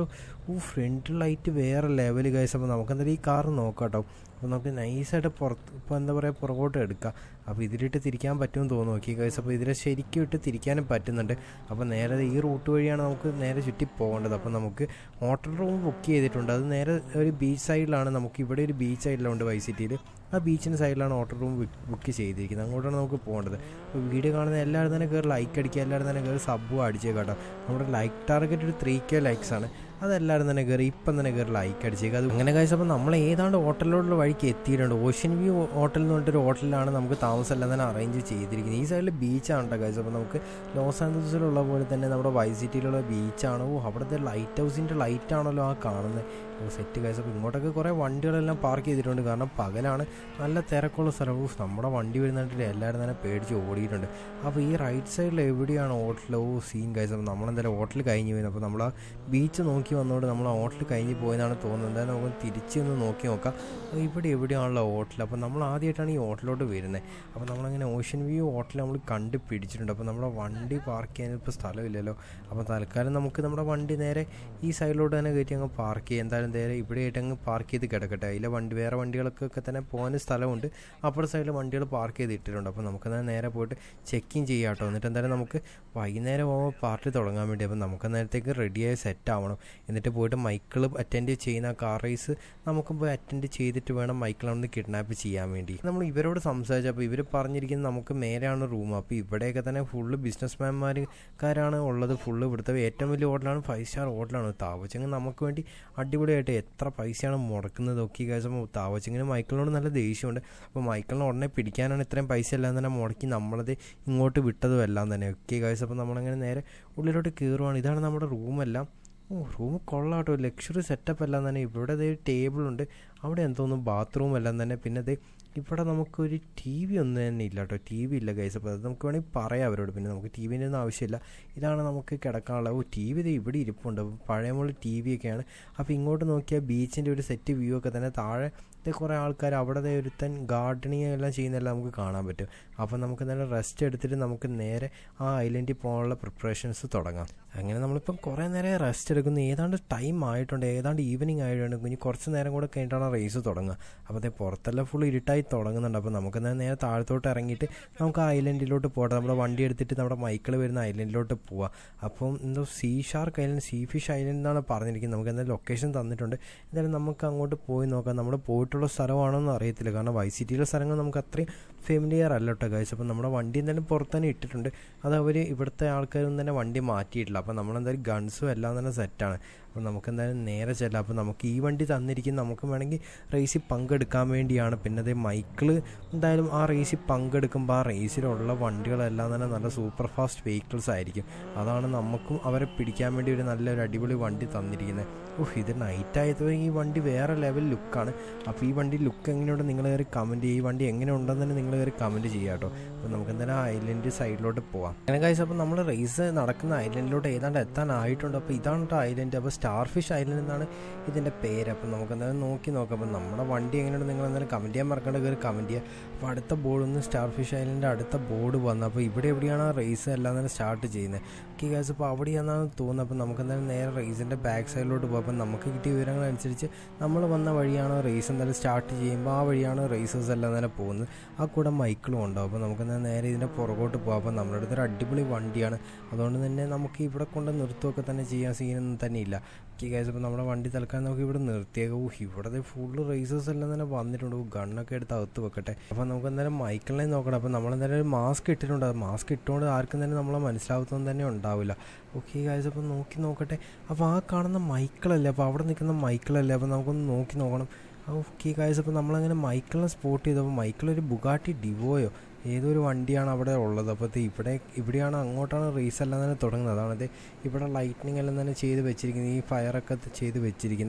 ഓ ഫ്രണ്ട് ലൈറ്റ് വേറെ ലെവൽ ഗൈസ് അപ്പോൾ നമുക്ക് എന്തായാലും ഈ കാർ നോക്കാം കേട്ടോ അപ്പോൾ നമുക്ക് നൈസായിട്ട് പുറത്ത് ഇപ്പോൾ എന്താ പറയുക പുറകോട്ട് എടുക്കാം അപ്പോൾ ഇതിലിട്ട് തിരിക്കാൻ പറ്റുമെന്ന് തോന്നുന്നു നോക്കി ഗൈസ് അപ്പോൾ ഇതിലെ ശരിക്കും ഇട്ട് തിരിക്കാനും പറ്റുന്നുണ്ട് അപ്പോൾ നേരെ ഈ റൂട്ട് വഴിയാണ് നമുക്ക് നേരെ ചുറ്റി പോകേണ്ടത് അപ്പോൾ നമുക്ക് ഹോട്ടൽ റൂം ബുക്ക് ചെയ്തിട്ടുണ്ട് അത് നേരെ ഒരു ബീച്ച് സൈഡിലാണ് നമുക്ക് ഇവിടെ ഒരു ബീച്ച് സൈഡിലുണ്ട് വൈ സിറ്റിയിൽ ആ ബീച്ചിൻ്റെ സൈഡിലാണ് ഹോട്ടൽ റൂം ബുക്ക് ചെയ്തിരിക്കുന്നത് അങ്ങോട്ടാണ് നമുക്ക് പോകേണ്ടത് അപ്പോൾ വീഡിയോ കാണുന്ന എല്ലാവരും തന്നെ കയറി ലൈക്ക് അടിക്കുക എല്ലാവരും തന്നെ കയറി സബ്ബും അടിച്ചേക്കാം കേട്ടോ നമ്മുടെ ലൈക്ക് ടാർഗറ്റ് ഒരു ത്രീ കെ ലൈക്സ് ആണ് അതെല്ലാവരും തന്നെ കയറി ഇപ്പം തന്നെ കയറി ലൈക്ക് അടിച്ചേക്കുക അത് അങ്ങനെ കഴിച്ചപ്പോൾ നമ്മൾ ഏതാണ്ട് ഹോട്ടലിലോട്ടുള്ള വഴിക്ക് എത്തിയിട്ടുണ്ട് ഓഷ്യൻ വ്യൂ ഹോട്ടൽ എന്ന് പറഞ്ഞിട്ടൊരു ഹോട്ടലിലാണ് നമുക്ക് താമസം എല്ലാം തന്നെ അറേഞ്ച് ചെയ്തിരിക്കുന്നത് ഈ സൈഡിൽ ബീച്ചാണ് കേട്ടോ കഴിച്ചത് അപ്പോൾ നമുക്ക് ലോസ് ആൻഡ്രസിലുള്ള പോലെ തന്നെ നമ്മുടെ വൈ സിറ്റിയിലുള്ള ബീച്ചാണ് ഓ അവിടുത്തെ ലൈറ്റ് ഹൗസിൻ്റെ ലൈറ്റ് ആണല്ലോ ആ കാണുന്നത് ഓ സെറ്റ് കഴിച്ചപ്പോൾ ഇങ്ങോട്ടൊക്കെ കുറേ വണ്ടികളെല്ലാം പാർക്ക് ചെയ്തിട്ടുണ്ട് കാരണം പകലാണ് നല്ല തിരക്കുള്ള സ്ഥലം ഓ നമ്മുടെ വണ്ടി വരുന്നിട്ട് എല്ലാവരും തന്നെ പേടിച്ച് ഓടിയിട്ടുണ്ട് അപ്പോൾ ഈ റൈറ്റ് സൈഡിൽ എവിടെയാണ് ഹോട്ടൽ ഓ സീൻ കഴിച്ചത് അപ്പോൾ നമ്മളെന്തായാലും ഹോട്ടൽ കഴിഞ്ഞ് പോയി അപ്പോൾ നമ്മൾ ആ ബീച്ച് നോക്കി വന്നുകൊണ്ട് നമ്മൾ ആ ഹോട്ടൽ കഴിഞ്ഞ് പോയെന്നാണ് തോന്നുന്നത് എന്തായാലും നമുക്ക് തിരിച്ച് ഒന്ന് നോക്കി നോക്കാം ഇവിടെ എവിടെയാണല്ലോ ഹോട്ടൽ അപ്പോൾ നമ്മൾ ആദ്യമായിട്ടാണ് ഈ ഹോട്ടലിലോട്ട് വരുന്നത് അപ്പോൾ നമ്മളങ്ങനെ ഓഷ്യൻ വ്യൂ ഹോട്ടൽ നമ്മൾ കണ്ട് പിടിച്ചിട്ടുണ്ട് അപ്പോൾ നമ്മുടെ വണ്ടി പാർക്ക് ചെയ്യാൻ ഇപ്പോൾ സ്ഥലമില്ലല്ലോ അപ്പോൾ തൽക്കാലം നമുക്ക് നമ്മുടെ വണ്ടി നേരെ ഈ സൈഡിലോട്ട് തന്നെ കയറ്റി അങ്ങ് പാർക്ക് ചെയ്യാം എന്തായാലും നേരെ ഇവിടെയായിട്ട് അങ്ങ് പാർക്ക് ചെയ്ത് കിടക്കട്ടെ അതിലെ വണ്ടി വേറെ വണ്ടികൾക്കൊക്കെ തന്നെ പോകാൻ സ്ഥലമുണ്ട് അപ്പുറത്തെ സൈഡിൽ വണ്ടികൾ പാർക്ക് ചെയ്ത് ഇട്ടിട്ടുണ്ട് അപ്പോൾ നമുക്ക് നേരെ പോയിട്ട് ചെക്കിങ് ചെയ്യാം കേട്ടോ എന്നിട്ട് എന്തായാലും നമുക്ക് വൈകുന്നേരം പോകുമ്പോൾ പാർട്ടി തുടങ്ങാൻ വേണ്ടി അപ്പോൾ നമുക്ക് നേരത്തേക്ക് റെഡിയായി സെറ്റ് ആവണം എന്നിട്ട് പോയിട്ട് മൈക്കിൾ അറ്റൻഡ് ചെയ്യുന്ന കാർ റേസ് നമുക്ക് പോയി അറ്റൻഡ് ചെയ്തിട്ട് വേണം മൈക്കിൾ അവിടെ നിന്ന് കിഡ്നാപ്പ് ചെയ്യാൻ വേണ്ടി നമ്മൾ ഇവരോട് സംസാരിച്ചപ്പോൾ ഇവർ പറഞ്ഞിരിക്കുന്നത് നമുക്ക് മേലെയാണ് റൂം അപ്പോൾ ഇവിടെയൊക്കെ തന്നെ ഫുള്ള് ബിസിനസ് മാൻമാർക്കാരാണ് ഉള്ളത് ഫുള്ള് ഇവിടുത്തെ ഏറ്റവും വലിയ ഹോട്ടലാണ് ഫൈവ് സ്റ്റാർ ഹോട്ടലാണ് താവച്ചെങ്കിൽ നമുക്ക് വേണ്ടി അടിപൊളിയായിട്ട് എത്ര പൈസയാണ് മുടക്കുന്നത് നോക്കി കഴിച്ചപ്പോൾ താവച്ചെങ്കിലും മൈക്കിളിനോട് നല്ല ദേഷ്യമുണ്ട് അപ്പോൾ മൈക്കിളിനെ ഉടനെ പിടിക്കാനാണ് ഇത്രയും പൈസ എല്ലാം തന്നെ മുടക്കി നമ്മളത് ഇങ്ങോട്ട് വിട്ടതും എല്ലാം തന്നെ ഒക്കെ കഴിച്ചപ്പോൾ നമ്മളങ്ങനെ നേരെ ഉള്ളിലോട്ട് കയറുവാണ് ഇതാണ് നമ്മുടെ റൂമെല്ലാം ഓ റൂം കൊള്ളാട്ടോ ലക്ഷറി സെറ്റപ്പ് എല്ലാം തന്നെ ഇവിടെ ദേ ടേബിളുണ്ട് അവിടെ എന്തോന്നു ബാത്റൂം എല്ലാം തന്നെ പിന്നെ ദേ ഇവിടെ നമുക്കൊരു ടി വി ഒന്നും തന്നെ ഇല്ല കേട്ടോ ടി വി ഇല്ല ഗൈസ് അപ്പോൾ അത് നമുക്ക് വേണമെങ്കിൽ പറയാം അവരോട് പിന്നെ നമുക്ക് ടി വിൻ്റെ ഒന്നും ആവശ്യമില്ല ഇതാണ് നമുക്ക് കിടക്കാനുള്ള ഓ ടി വി ഇവിടെ ഇരിപ്പുണ്ട് അപ്പോൾ പഴയ മുകളിൽ ടി വി ഒക്കെയാണ് അപ്പോൾ ഇങ്ങോട്ട് നോക്കിയാൽ ബീച്ചിൻ്റെ ഒരു സെറ്റ് വ്യൂ ഒക്കെ തന്നെ താഴെ കുറേ ആൾക്കാർ അവിടെ ഒരുത്തൻ ഗാർഡനിങ് എല്ലാം ചെയ്യുന്നതെല്ലാം നമുക്ക് കാണാൻ പറ്റും അപ്പോൾ നമുക്ക് നല്ല റെസ്റ്റ് എടുത്തിട്ട് നമുക്ക് നേരെ ആ ഐലൻഡിൽ പോകാനുള്ള പ്രിപ്പറേഷൻസ് തുടങ്ങാം അങ്ങനെ നമ്മളിപ്പം കുറേ നേരം റെസ്റ്റ് എടുക്കുന്നു ഏതാണ്ട് ടൈം ആയിട്ടുണ്ട് ഏതാണ്ട് ഈവനിങ് ആയിട്ടുണ്ട് ഇനി കുറച്ച് നേരം കൂടെ കഴിഞ്ഞിട്ടാണ് റേസ് തുടങ്ങുക അപ്പോൾ അതേ പുറത്തെല്ലാം ഫുൾ ഇരുട്ടായി തുടങ്ങുന്നുണ്ട് അപ്പോൾ നമുക്ക് നേരെ താഴത്തോട്ട് ഇറങ്ങിയിട്ട് നമുക്ക് ആ ഐലൻഡിലോട്ട് പോകട്ടെ നമ്മുടെ വണ്ടി എടുത്തിട്ട് നമ്മുടെ മൈക്കിൾ വരുന്ന ഐലൻഡിലോട്ട് പോവാം അപ്പം എന്തോ sea shark island sea fish island എന്നാണ് പറഞ്ഞിരിക്കുന്നത് നമുക്ക് എന്തായാലും ലൊക്കേഷൻ തന്നിട്ടുണ്ട് എന്തായാലും നമുക്ക് അങ്ങോട്ട് പോയി നോക്കാം നമ്മൾ പോയിട്ടുള്ള സ്ഥലമാണോന്ന് അറിയത്തില്ല കാരണം വൈ സിറ്റിയിലെ സ്ഥലങ്ങൾ നമുക്ക് അത്രയും ഫെമിലിയർ അല്ല കേട്ടോ ഗൈസ് അപ്പം നമ്മുടെ വണ്ടി എന്തായാലും പുറത്ത് തന്നെ ഇട്ടിട്ടുണ്ട് അത് അവർ ഇവിടുത്തെ ആൾക്കാരൊന്നും തന്നെ വണ്ടി മാറ്റിയിട്ടില്ല അപ്പോൾ നമ്മളെന്തായാലും ഗൺസും എല്ലാം തന്നെ സെറ്റാണ് അപ്പോൾ നമുക്ക് എന്തായാലും നേരെ ചെല്ലാം അപ്പോൾ നമുക്ക് ഈ വണ്ടി തന്നിരിക്കും നമുക്ക് വേണമെങ്കിൽ റേസിൽ പങ്കെടുക്കാൻ വേണ്ടിയാണ് പിന്നെ അതേ മൈക്കിള് എന്തായാലും ആ റേസിൽ പങ്കെടുക്കുമ്പോൾ ആ റേസിലുള്ള വണ്ടികളെല്ലാം തന്നെ നല്ല സൂപ്പർ ഫാസ്റ്റ് വെഹിക്കിൾസ് ആയിരിക്കും അതാണ് നമുക്കും അവരെ പിടിക്കാൻ വേണ്ടി ഒരു നല്ലൊരു അടിപൊളി വണ്ടി തന്നിരിക്കുന്നത് ഓഹ് ഇത് നൈറ്റ് ആയപ്പോൾ ഈ വണ്ടി വേറെ ലെവൽ ലുക്കാണ് അപ്പോൾ ഈ വണ്ടി ലുക്ക് എങ്ങനെയുണ്ട് നിങ്ങൾ കയറി കമൻറ്റ് ചെയ്യുക ഈ വണ്ടി എങ്ങനെ ഉണ്ടെന്ന് തന്നെ നിങ്ങൾ കയറി കമൻറ്റ് ചെയ്യുക കേട്ടോ അപ്പോൾ നമുക്ക് എന്തായാലും ആ ഐലൻഡ് സൈഡിലോട്ട് പോവാം അങ്ങനെ കാഴ്ച അപ്പോൾ നമ്മൾ റേസ് നടക്കുന്ന ഐലൻഡിലോട്ട് ഏതാണ്ട് എത്താനായിട്ടുണ്ട് അപ്പോൾ ഇതാണ് കേട്ടോ ഐലൻഡ് അപ്പോൾ സ്റ്റാർ ഫിഷ് ഐലൻഡ് എന്നാണ് ഇതിൻ്റെ പേര് അപ്പോൾ നമുക്ക് എന്തായാലും നോക്കി നോക്കാം അപ്പോൾ നമ്മുടെ വണ്ടി എങ്ങനെയുണ്ട് നിങ്ങൾ എന്തായാലും കമൻറ്റ് ചെയ്യാൻ മറക്കാണ്ട് കയറി കമൻറ്റ് ചെയ്യുക അപ്പോൾ അടുത്ത ബോർഡ് ഒന്ന് സ്റ്റാർ ഫിഷ് ഐലൻഡിൻ്റെ അടുത്ത ബോർഡ് വന്നു അപ്പോൾ ഇവിടെ എവിടെയാണ് ആ റേസ് എല്ലാം തന്നെ സ്റ്റാർട്ട് ചെയ്യുന്നത് ഓക്കെ ഗാസ് അപ്പോൾ അവിടെയാണെന്നാണ് തോന്നുന്നത് അപ്പോൾ നമുക്ക് എന്തായാലും നേരെ റേസിൻ്റെ ബാക്ക് സൈഡിലോട്ട് പോകും അപ്പോൾ നമുക്ക് കിട്ടിയ വിവരങ്ങൾ അനുസരിച്ച് നമ്മൾ വന്ന വഴിയാണ് റേസ് എന്തായാലും സ്റ്റാർട്ട് ചെയ്യുമ്പോൾ ആ വഴിയാണ് റേസേഴ്സ് എല്ലാം തന്നെ പോകുന്നത് ആ കൂടെ മൈക്കിളും ഉണ്ടാവും അപ്പോൾ നമുക്ക് എന്തായാലും നേരെ ഇതിൻ്റെ പുറകോട്ട് പോകാം അപ്പോൾ നമ്മുടെ അടുത്തൊരു അടിപൊളി വണ്ടിയാണ് അതുകൊണ്ട് തന്നെ നമുക്ക് ഇവിടെ കൊണ്ട് നിർത്തുകയൊക്കെ തന്നെ ചെയ്യാൻ സീനൊന്നും തന്നെ ഇല്ല ഓക്കെ ഗൈസ് അപ്പോൾ നമ്മുടെ വണ്ടി തൽക്കാലം നമുക്ക് ഇവിടെ നിർത്തിയേക്കാം ഓ ഇവിടെ ഫുള്ള് റേസേഴ്സ് എല്ലാം തന്നെ വന്നിട്ടുണ്ട് ഗണ്ണൊക്കെ എടുത്ത് അകത്ത് വെക്കട്ടെ അപ്പോൾ നമുക്ക് എന്തായാലും മൈക്കിളിനെ നോക്കണം അപ്പോൾ നമ്മളെന്തായാലും ഒരു മാസ്ക് ഇട്ടിട്ടുണ്ട് മാസ്ക് ഇട്ടുകൊണ്ട് ആർക്കും തന്നെ നമ്മളെ മനസ്സിലാവുന്നതും തന്നെ ഉണ്ടാവില്ല ഓക്കെ ഗൈസ് അപ്പോൾ നോക്കി നോക്കട്ടെ അപ്പോൾ ആ കാണുന്ന മൈക്കിളല്ലേ അപ്പോൾ അവിടെ നിൽക്കുന്ന മൈക്കിളല്ലേ അപ്പോൾ നമുക്കൊന്ന് നോക്കി നോക്കണം ഓക്കെ ഗൈസ് അപ്പോൾ നമ്മളങ്ങനെ മൈക്കിളിനെ സ്പോട്ട് ചെയ്തപ്പോൾ മൈക്കിൾ ഒരു ബുഗാട്ടി ഡിവോയോ ഏതൊരു വണ്ടിയാണ് അവിടെ ഉള്ളത് അപ്പോൾ ഇവിടെ ഇവിടെയാണ് അങ്ങോട്ടാണ് റേസ് എല്ലാം തന്നെ തുടങ്ങുന്നത് അതാണത് ഇവിടെ ലൈറ്റ്നിങ് എല്ലാം തന്നെ ചെയ്ത് വെച്ചിരിക്കുന്നത് ഈ ഫയറൊക്കെ ചെയ്ത് വെച്ചിരിക്കുന്നത്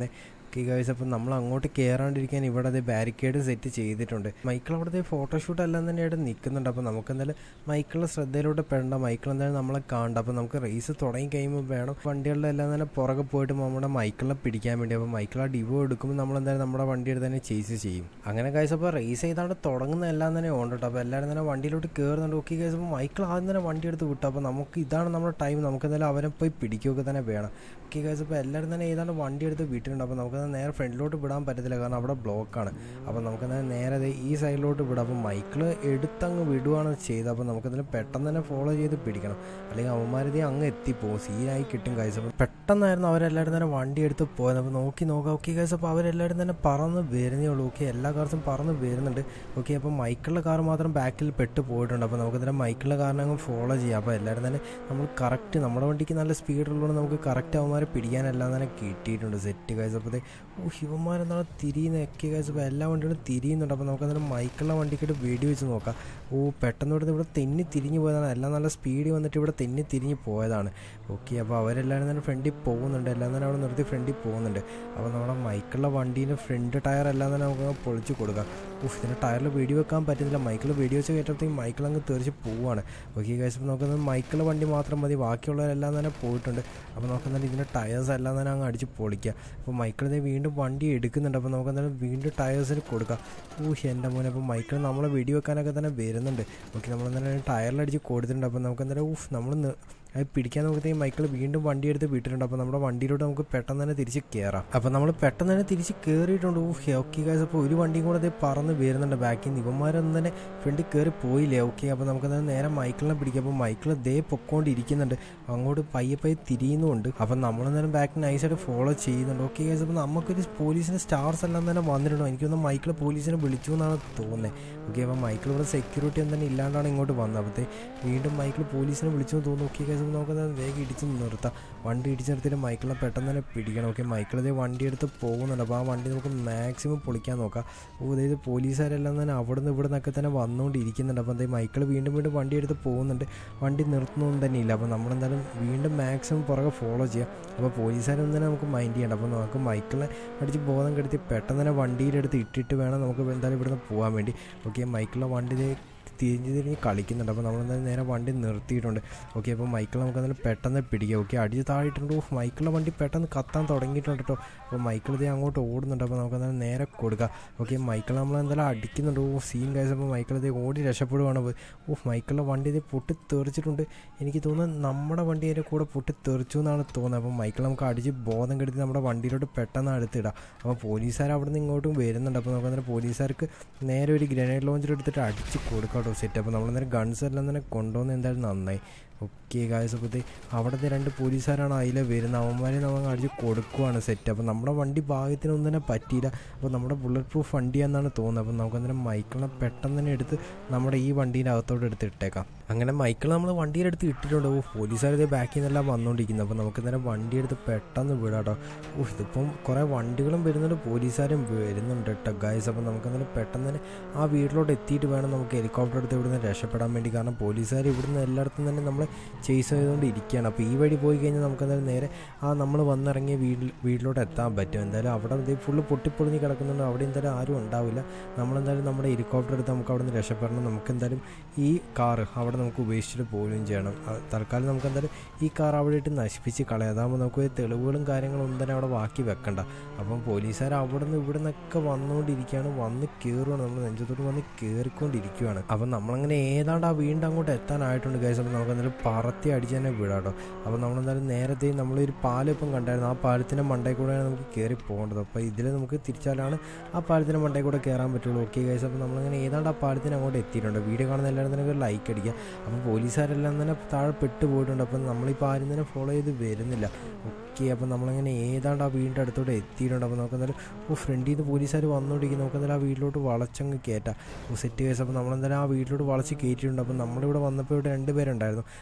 ഓക്കെ ഗൈസ് അപ്പം നമ്മൾ അങ്ങോട്ട് കയറാണ്ടിരിക്കാൻ ഇവിടെ അത് ബാരിക്കേഡ് സെറ്റ് ചെയ്തിട്ടുണ്ട് മൈക്കിൾ അവിടുത്തെ ഫോട്ടോഷൂട്ട് എല്ലാം തന്നെ ഇവിടെ നിൽക്കുന്നുണ്ട് അപ്പോൾ നമുക്ക് എന്തായാലും മൈക്കിളിൻ്റെ ശ്രദ്ധയിലോട്ട് പെടണ്ട മൈക്കിൾ എന്തായാലും നമ്മളെ കാണണ്ട അപ്പോൾ നമുക്ക് റേസ് തുടങ്ങി കഴിയുമ്പോൾ വേണം വണ്ടികളുടെ എല്ലാം തന്നെ പുറകെ പോയിട്ട് നമ്മുടെ മൈക്കിളിനെ പിടിക്കാൻ വേണ്ടി അപ്പോൾ മൈക്കിൾ ആ ഡിവോ എടുക്കുമ്പോൾ നമ്മൾ എന്തായാലും നമ്മുടെ വണ്ടി എടുത്ത് തന്നെ ചേസ് ചെയ്യും അങ്ങനെ ഗൈസ് അപ്പോൾ റേസ് ചെയ്താണ്ട് തുടങ്ങുന്ന എല്ലാം തന്നെ ഉണ്ട് കേട്ടോ അപ്പോൾ എല്ലാവരും തന്നെ വണ്ടിയിലോട്ട് കയറുന്നുണ്ട് ഓക്കെ ഗൈസ് അപ്പോൾ മൈക്കിൾ ആദ്യം തന്നെ വണ്ടി എടുത്ത് വിട്ടു അപ്പോൾ നമുക്ക് ഇതാണ് നമ്മുടെ ടൈം നമുക്ക് എന്തായാലും അവരെ പോയി പിടിക്കുകയൊക്കെ തന്നെ വേണം ഓക്കെ ഗൈസ് അപ്പോൾ എല്ലാവരും തന്നെ ഏതാണ്ട് വണ്ടി എടുത്ത് വിട്ടിട്ടുണ്ട് അപ്പോൾ നമുക്ക് നേരെ ഫ്രണ്ടിലോട്ട് വിടാൻ പറ്റത്തില്ല കാരണം അവിടെ ബ്ലോക്കാണ് അപ്പോൾ നമുക്ക് നേരെ ദേ ഈ സൈഡിലോട്ട് വിടാം അപ്പോൾ മൈക്കിൾ എടുത്തങ്ങ് വിടുകയാണ് ചെയ്തത് അപ്പോൾ നമുക്കതിൽ പെട്ടെന്ന് തന്നെ ഫോളോ ചെയ്ത് പിടിക്കണം അല്ലെങ്കിൽ അവന്മാരിത് അങ്ങ് എത്തിപ്പോവും സീനായി കിട്ടും കൈസ് അപ്പോൾ പെട്ടെന്നായിരുന്നു അവരെല്ലാവരും തന്നെ വണ്ടി എടുത്ത് പോയത് അപ്പോൾ നോക്കി നോക്കാം ഓക്കെ കൈസ് അപ്പോൾ അവരെല്ലാവരും തന്നെ പറന്ന് വരുന്നേ ഉള്ളൂ ഓക്കെ എല്ലാ കാർസും പറന്ന് വരുന്നുണ്ട് ഓക്കെ അപ്പോൾ മൈക്കിളിൻ്റെ കാർ മാത്രം ബാക്കിൽ പെട്ട് പോയിട്ടുണ്ട് അപ്പോൾ നമുക്കതിൻ്റെ മൈക്കിളിൻ്റെ കാറിനെ അങ്ങ് ഫോളോ ചെയ്യാം അപ്പോൾ എല്ലാവരും തന്നെ നമ്മൾ കറക്റ്റ് നമ്മുടെ വണ്ടിക്ക് നല്ല സ്പീഡുള്ളതുകൊണ്ട് നമുക്ക് കറക്റ്റ് അവന്മാരെ പിടിക്കാനെല്ലാം തന്നെ കിട്ടിയിട്ടുണ്ട് സെറ്റ് കൈസ് അപ്പോൾ ഓ ശിവന്മാരെന്താണ് തിരിയുന്ന ഒക്കെ കൈസ് അപ്പോൾ എല്ലാ വണ്ടികളും തിരിയുന്നുണ്ട് അപ്പോൾ നമുക്ക് അന്നേരം മൈക്കിളിൻ്റെ വണ്ടിക്കിട്ട് വെടി വെച്ച് നോക്കാം ഓ പെട്ടെന്ന് ഇവിടുന്ന് ഇവിടെ തെന്നി തിരിഞ്ഞ് പോയതാണ് എല്ലാം നല്ല സ്പീഡിൽ വന്നിട്ട് ഇവിടെ തെന്നി തിരിഞ്ഞ് പോയതാണ് ഓക്കെ അപ്പോൾ അവരെല്ലാവരും തന്നെ ഫ്രണ്ടിൽ പോകുന്നുണ്ട് എല്ലാം തന്നെ അവിടെ നിർത്തി ഫ്രണ്ടിൽ പോകുന്നുണ്ട് അപ്പോൾ നമ്മുടെ മൈക്കിളിൻ്റെ വണ്ടീൻ്റെ ഫ്രണ്ട് ടയർ എല്ലാം തന്നെ നമുക്ക് പൊളിച്ച് കൊടുക്കാം ഉഫ് ഇതിൻ്റെ ടയറിൽ വെടി വെക്കാൻ പറ്റുന്നില്ല മൈക്കിൾ വെടി വെച്ച് കയറ്റത്തേക്ക് മൈക്കിൾ അങ്ങ് തെറിച്ച് പോവുകയാണ് ഓക്കെ ഗൈസ് ഇപ്പോൾ നോക്കുന്നത് മൈക്കിളിൻ്റെ വണ്ടി മാത്രം മതി ബാക്കിയുള്ളവരെല്ലാം തന്നെ പോയിട്ടുണ്ട് അപ്പോൾ നോക്കുന്നത് ഇതിൻ്റെ ടയേഴ്സ് എല്ലാം തന്നെ അങ്ങ് അടിച്ച് പൊളിക്കുക അപ്പോൾ മൈക്കിൾ ഇതേ വീണ്ടും വണ്ടി എടുക്കുന്നുണ്ട് അപ്പോൾ നമുക്ക് എന്തായാലും വീണ്ടും ടയേഴ്സിന് കൊടുക്കാം ഊഹ് എൻ്റെ മോനെ അപ്പോൾ മൈക്കിൾ നമ്മളെ വെടി വെക്കാനൊക്കെ തന്നെ വരുന്നുണ്ട് ഓക്കെ നമ്മളെന്തായാലും ടയറിലടിച്ച് കൊടുത്തിട്ടുണ്ട് അപ്പോൾ നമുക്ക് എന്തായാലും ഊഫ് നമ്മൾ അത് പിടിക്കാൻ നോക്കുമ്പോഴത്തേക്ക് മൈക്കിൾ വീണ്ടും വണ്ടി എടുത്ത് വിട്ടിട്ടുണ്ട് അപ്പോൾ നമ്മുടെ വണ്ടിയിലോട്ട് നമുക്ക് പെട്ടെന്ന് തന്നെ തിരിച്ച് കയറാം അപ്പോൾ നമ്മൾ പെട്ടെന്ന് തന്നെ തിരിച്ച് കയറിയിട്ടുണ്ട് ഊഹ് ഓക്കെ ഗൈസ് അപ്പോൾ ഒരു വണ്ടിയും കൂടെ അതേ പറന്ന് വരുന്നുണ്ട് ബാക്കിൽ നിന്ന് ഇവന്മാരൊന്നും തന്നെ ഫ്രണ്ടിൽ കയറി പോയില്ലേ ഓക്കെ അപ്പോൾ നമുക്ക് എന്തായാലും നേരെ മൈക്കിളിനെ പിടിക്കാം അപ്പോൾ മൈക്കിൾ ദേ പൊക്കോണ്ടിരിക്കുന്നുണ്ട് അങ്ങോട്ട് പയ്യെ പയ്യെ തിരിയുന്നുമുണ്ട് അപ്പം നമ്മളെന്തായാലും ബാക്ക് നൈസായിട്ട് ഫോളോ ചെയ്യുന്നുണ്ട് ഓക്കെ ഗൈസ് അപ്പോൾ നമുക്കൊരു പോലീസിൻ്റെ സ്റ്റാർസ് എല്ലാം തന്നെ വന്നിട്ടുണ്ടോ എനിക്കൊന്ന് മൈക്കിൾ പോലീസിനെ വിളിച്ചു എന്നാണ് തോന്നുന്നത് ഓക്കെ അപ്പോൾ മൈക്കിൾ ഇവിടെ സെക്യൂരിറ്റി ഒന്നും തന്നെ ഇല്ലാണ്ടാണ് ഇങ്ങോട്ട് വന്നത് അപ്പോഴത്തെ വീണ്ടും മൈക്കിൾ പോലീസിനെ വിളിച്ചു എന്ന് തോന്നുന്നു ഓക്കെ ഗൈസ് നമുക്ക് വേഗം ഇടിച്ച് നിർത്താം വണ്ടി ഇടിച്ച് നിർത്തിയിട്ട് മൈക്കിളിനെ പെട്ടെന്ന് തന്നെ പിടിക്കണം ഓക്കെ മൈക്കിൾ ഇതേ വണ്ടി എടുത്ത് പോകുന്നുണ്ട് അപ്പോൾ ആ വണ്ടി നമുക്ക് മാക്സിമം പൊളിക്കാൻ നോക്കാം ഓ അതായത് പോലീസുകാരെല്ലാം തന്നെ അവിടെ നിന്ന് ഇവിടെ നിന്നൊക്കെ തന്നെ വന്നുകൊണ്ടിരിക്കുന്നുണ്ട് അപ്പോൾ എന്തായാലും മൈക്കിൾ വീണ്ടും വീണ്ടും വണ്ടി എടുത്ത് പോകുന്നുണ്ട് വണ്ടി നിർത്തുന്നൊന്നും തന്നെ ഇല്ല അപ്പോൾ നമ്മളെന്തായാലും വീണ്ടും മാക്സിമം പുറകെ ഫോളോ ചെയ്യാം അപ്പോൾ പോലീസുകാരൊന്നും തന്നെ നമുക്ക് മൈൻഡ് ചെയ്യണ്ട അപ്പോൾ നമുക്ക് മൈക്കിളിനെ അടിച്ച് ബോധം കെടുത്തി പെട്ടെന്ന് തന്നെ വണ്ടിയിലെടുത്ത് ഇട്ടിട്ട് വേണം നമുക്ക് എന്തായാലും ഇവിടുന്ന് പോകാൻ വേണ്ടി ഓക്കെ മൈക്കിളിലെ വണ്ടി തിരിഞ്ഞ് തിരിഞ്ഞ് കളിക്കുന്നുണ്ട് അപ്പോൾ നമ്മളെന്തായാലും നേരെ വണ്ടി നിർത്തിയിട്ടുണ്ട് ഓക്കെ അപ്പോൾ മൈക്കിൾ നമുക്ക് എന്തായാലും പെട്ടെന്ന് പിടിക്കാം ഓക്കെ അടിച്ച് താഴെയിട്ടുണ്ട് ഓ മൈക്കിളിൻ്റെ വണ്ടി പെട്ടെന്ന് കത്താൻ തുടങ്ങിയിട്ടുണ്ട് കേട്ടോ അപ്പോൾ മൈക്കിൾ ഇത് അങ്ങോട്ട് ഓടുന്നുണ്ട് അപ്പോൾ നമുക്ക് എന്തായാലും നേരെ കൊടുക്കാം ഓക്കെ മൈക്കിൾ നമ്മൾ എന്തായാലും അടിക്കുന്നുണ്ട് ഓ സീൻ കഴിച്ച് അപ്പോൾ മൈക്കിൾ ഇത് ഓടി രക്ഷപ്പെടുവാണ് ഓ മൈക്കിളിൻ്റെ വണ്ടി ഇത് പൊട്ടി തെറിച്ചിട്ടുണ്ട് എനിക്ക് തോന്നുന്നു നമ്മുടെ വണ്ടി അതിൻ്റെ കൂടെ പൊട്ടി തെറിച്ചു എന്നാണ് തോന്നുന്നത് അപ്പോൾ മൈക്കിൾ നമുക്ക് അടിച്ച് ബോധം കെടുത്തി നമ്മുടെ വണ്ടിയിലോട്ട് പെട്ടെന്ന് അടുത്തിടാം അപ്പോൾ പോലീസുകാർ അവിടെ നിന്ന് ഇങ്ങോട്ടും വരുന്നുണ്ട് അപ്പോൾ നമുക്ക് അന്നേരം പോലീസുകാർക്ക് നേരെ ഒരു ഗ്രനേഡ് ലോഞ്ചർ എടുത്തിട്ട് അടിച്ച് കൊടുക്കാം കേട്ടോ സെറ്റ് അപ്പോൾ നമ്മളന്നേരം ഗൺസ് എല്ലാം തന്നെ കൊണ്ടുവന്ന് എന്തായാലും നന്നായി ഓക്കെ ഗായസ് അപ്പോൾ അവിടുത്തെ രണ്ട് പോലീസുകാരാണ് അതിലെ വരുന്നത് അവന്മാരെ നമ്മൾ അടിച്ച് കൊടുക്കുവാണ് സെറ്റ് അപ്പോൾ നമ്മുടെ വണ്ടി ഭാഗ്യത്തിനൊന്നും തന്നെ പറ്റിയില്ല അപ്പോൾ നമ്മുടെ ബുള്ളറ്റ് പ്രൂഫ് വണ്ടിയാണെന്നാണ് തോന്നുന്നത് അപ്പോൾ നമുക്ക് അന്നേരം മൈക്കിളിനെ പെട്ടെന്ന് തന്നെ എടുത്ത് നമ്മുടെ ഈ വണ്ടീൻ്റെ അകത്തോട്ട് എടുത്ത് ഇട്ടേക്കാം അങ്ങനെ മൈക്കിൾ നമ്മൾ വണ്ടിയിലെടുത്ത് ഇട്ടിട്ടുണ്ട് ഓ പോലീസുകാർ ഇത് ബാക്കിൽ നിന്നെല്ലാം വന്നുകൊണ്ടിരിക്കുന്നത് അപ്പോൾ നമുക്ക് നേരം വണ്ടി എടുത്ത് പെട്ടെന്ന് വിടാട്ടോ ഓ ഇതിപ്പം കുറേ വണ്ടികളും വരുന്നുണ്ട് പോലീസുകാരും വരുന്നുണ്ട് കേട്ടോ ഗായസ് അപ്പോൾ നമുക്ക് അന്നേരം പെട്ടെന്ന് തന്നെ ആ വീട്ടിലോട്ട് എത്തിയിട്ട് വേണം നമുക്ക് ഹെലികോപ്റ്റർ എടുത്ത് ഇവിടുന്ന് രക്ഷപ്പെടാൻ വേണ്ടി കാരണം പോലീസുകാർ ഇവിടുന്ന് എല്ലായിടത്തും തന്നെ നമ്മളെ ചേസ് ചെയ്തുകൊണ്ട് ഇരിക്കുകയാണ് അപ്പോൾ ഈ വഴി പോയി കഴിഞ്ഞാൽ നമുക്ക് എന്തായാലും നേരെ ആ നമ്മൾ വന്നിറങ്ങിയ വീട്ടിൽ വീട്ടിലോട്ട് എത്താൻ പറ്റും എന്തായാലും അവിടെ ഇത് ഫുള്ള് പൊട്ടിപ്പൊളിഞ്ഞ് കിടക്കുന്നുണ്ട് അവിടെ എന്തായാലും ആരും ഉണ്ടാവില്ല നമ്മളെന്തായാലും നമ്മുടെ ഹെലികോപ്റ്റർ എടുത്ത് നമുക്ക് അവിടെ നിന്ന് രക്ഷപ്പെടണം നമുക്ക് എന്തായാലും ഈ കാറ് അവിടെ നമുക്ക് ഉപേക്ഷിച്ചിട്ട് പോവുകയും ചെയ്യണം തൽക്കാലം നമുക്ക് എന്തായാലും ഈ കാർ അവിടെ ഇട്ട് നശിപ്പിച്ച് കളയാം അതാകുമ്പോൾ നമുക്ക് തെളിവുകളും കാര്യങ്ങളും ഒന്നും തന്നെ അവിടെ ബാക്കി വെക്കണ്ട അപ്പം പോലീസുകാർ അവിടെ നിന്ന് ഇവിടെ നിന്നൊക്കെ വന്നുകൊണ്ടിരിക്കുകയാണ് വന്ന് കയറുകയാണ് നമ്മൾ നെഞ്ചത്തോട്ട് വന്ന് കയറിക്കൊണ്ടിരിക്കുകയാണ് അപ്പം നമ്മളങ്ങനെ ഏതാണ്ട് ആ വീണ്ടും അങ്ങോട്ട് എത്താനായിട്ടുണ്ട് കേസ് അപ്പം നമുക്ക് എന്തായാലും പറത്തി അടിച്ച് തന്നെ വിടാട്ടോ അപ്പോൾ നമ്മളെന്തായാലും നേരത്തെ നമ്മളൊരു പാലം ഇപ്പം കണ്ടായിരുന്നു ആ പാലത്തിൻ്റെ മണ്ടയിൽ കൂടെയാണ് നമുക്ക് കയറി പോകേണ്ടത് അപ്പോൾ ഇതിൽ നമുക്ക് തിരിച്ചാലാണ് ആ പാലത്തിൻ്റെ മണ്ടയിൽ കൂടെ കയറാൻ പറ്റുള്ളൂ ഓക്കെ ഗൈസ് അപ്പോൾ നമ്മളങ്ങനെ ഏതാണ്ട് ആ പാലത്തിന് അങ്ങോട്ട് എത്തിയിട്ടുണ്ട് വീഡിയോ കാണുന്ന എല്ലാവരും തന്നെ ഒരു ലൈക്ക് അടിക്കുക അപ്പോൾ പോലീസുകാരെല്ലാം തന്നെ താഴെ പെട്ട് പോയിട്ടുണ്ട് അപ്പം നമ്മളിപ്പോൾ ആരും തന്നെ ഫോളോ ചെയ്ത് വരുന്നില്ല ഓക്കെ അപ്പോൾ നമ്മളങ്ങനെ ഏതാണ്ട് ആ വീടിൻ്റെ അടുത്തോട്ട് എത്തിയിട്ടുണ്ട് അപ്പോൾ നമുക്ക് എന്തായാലും ഓ ഫ്രണ്ടിൽ നിന്ന് പോലീസുകാർ വന്നുകൊണ്ടിരിക്കും നമുക്ക് എന്തായാലും ആ വീട്ടിലോട്ട് വളച്ചങ്ങ് കയറ്റാം ഓ സെറ്റ് കേസ് അപ്പോൾ നമ്മളെന്തായാലും ആ വീട്ടിലോട്ട് വളച്ച് കയറ്റിയിട്ടുണ്ട് അപ്പോൾ നമ്മളിവിടെ വന്നപ്പോൾ ഇവിടെ രണ്ട് പേരുണ്ടായിരുന്നു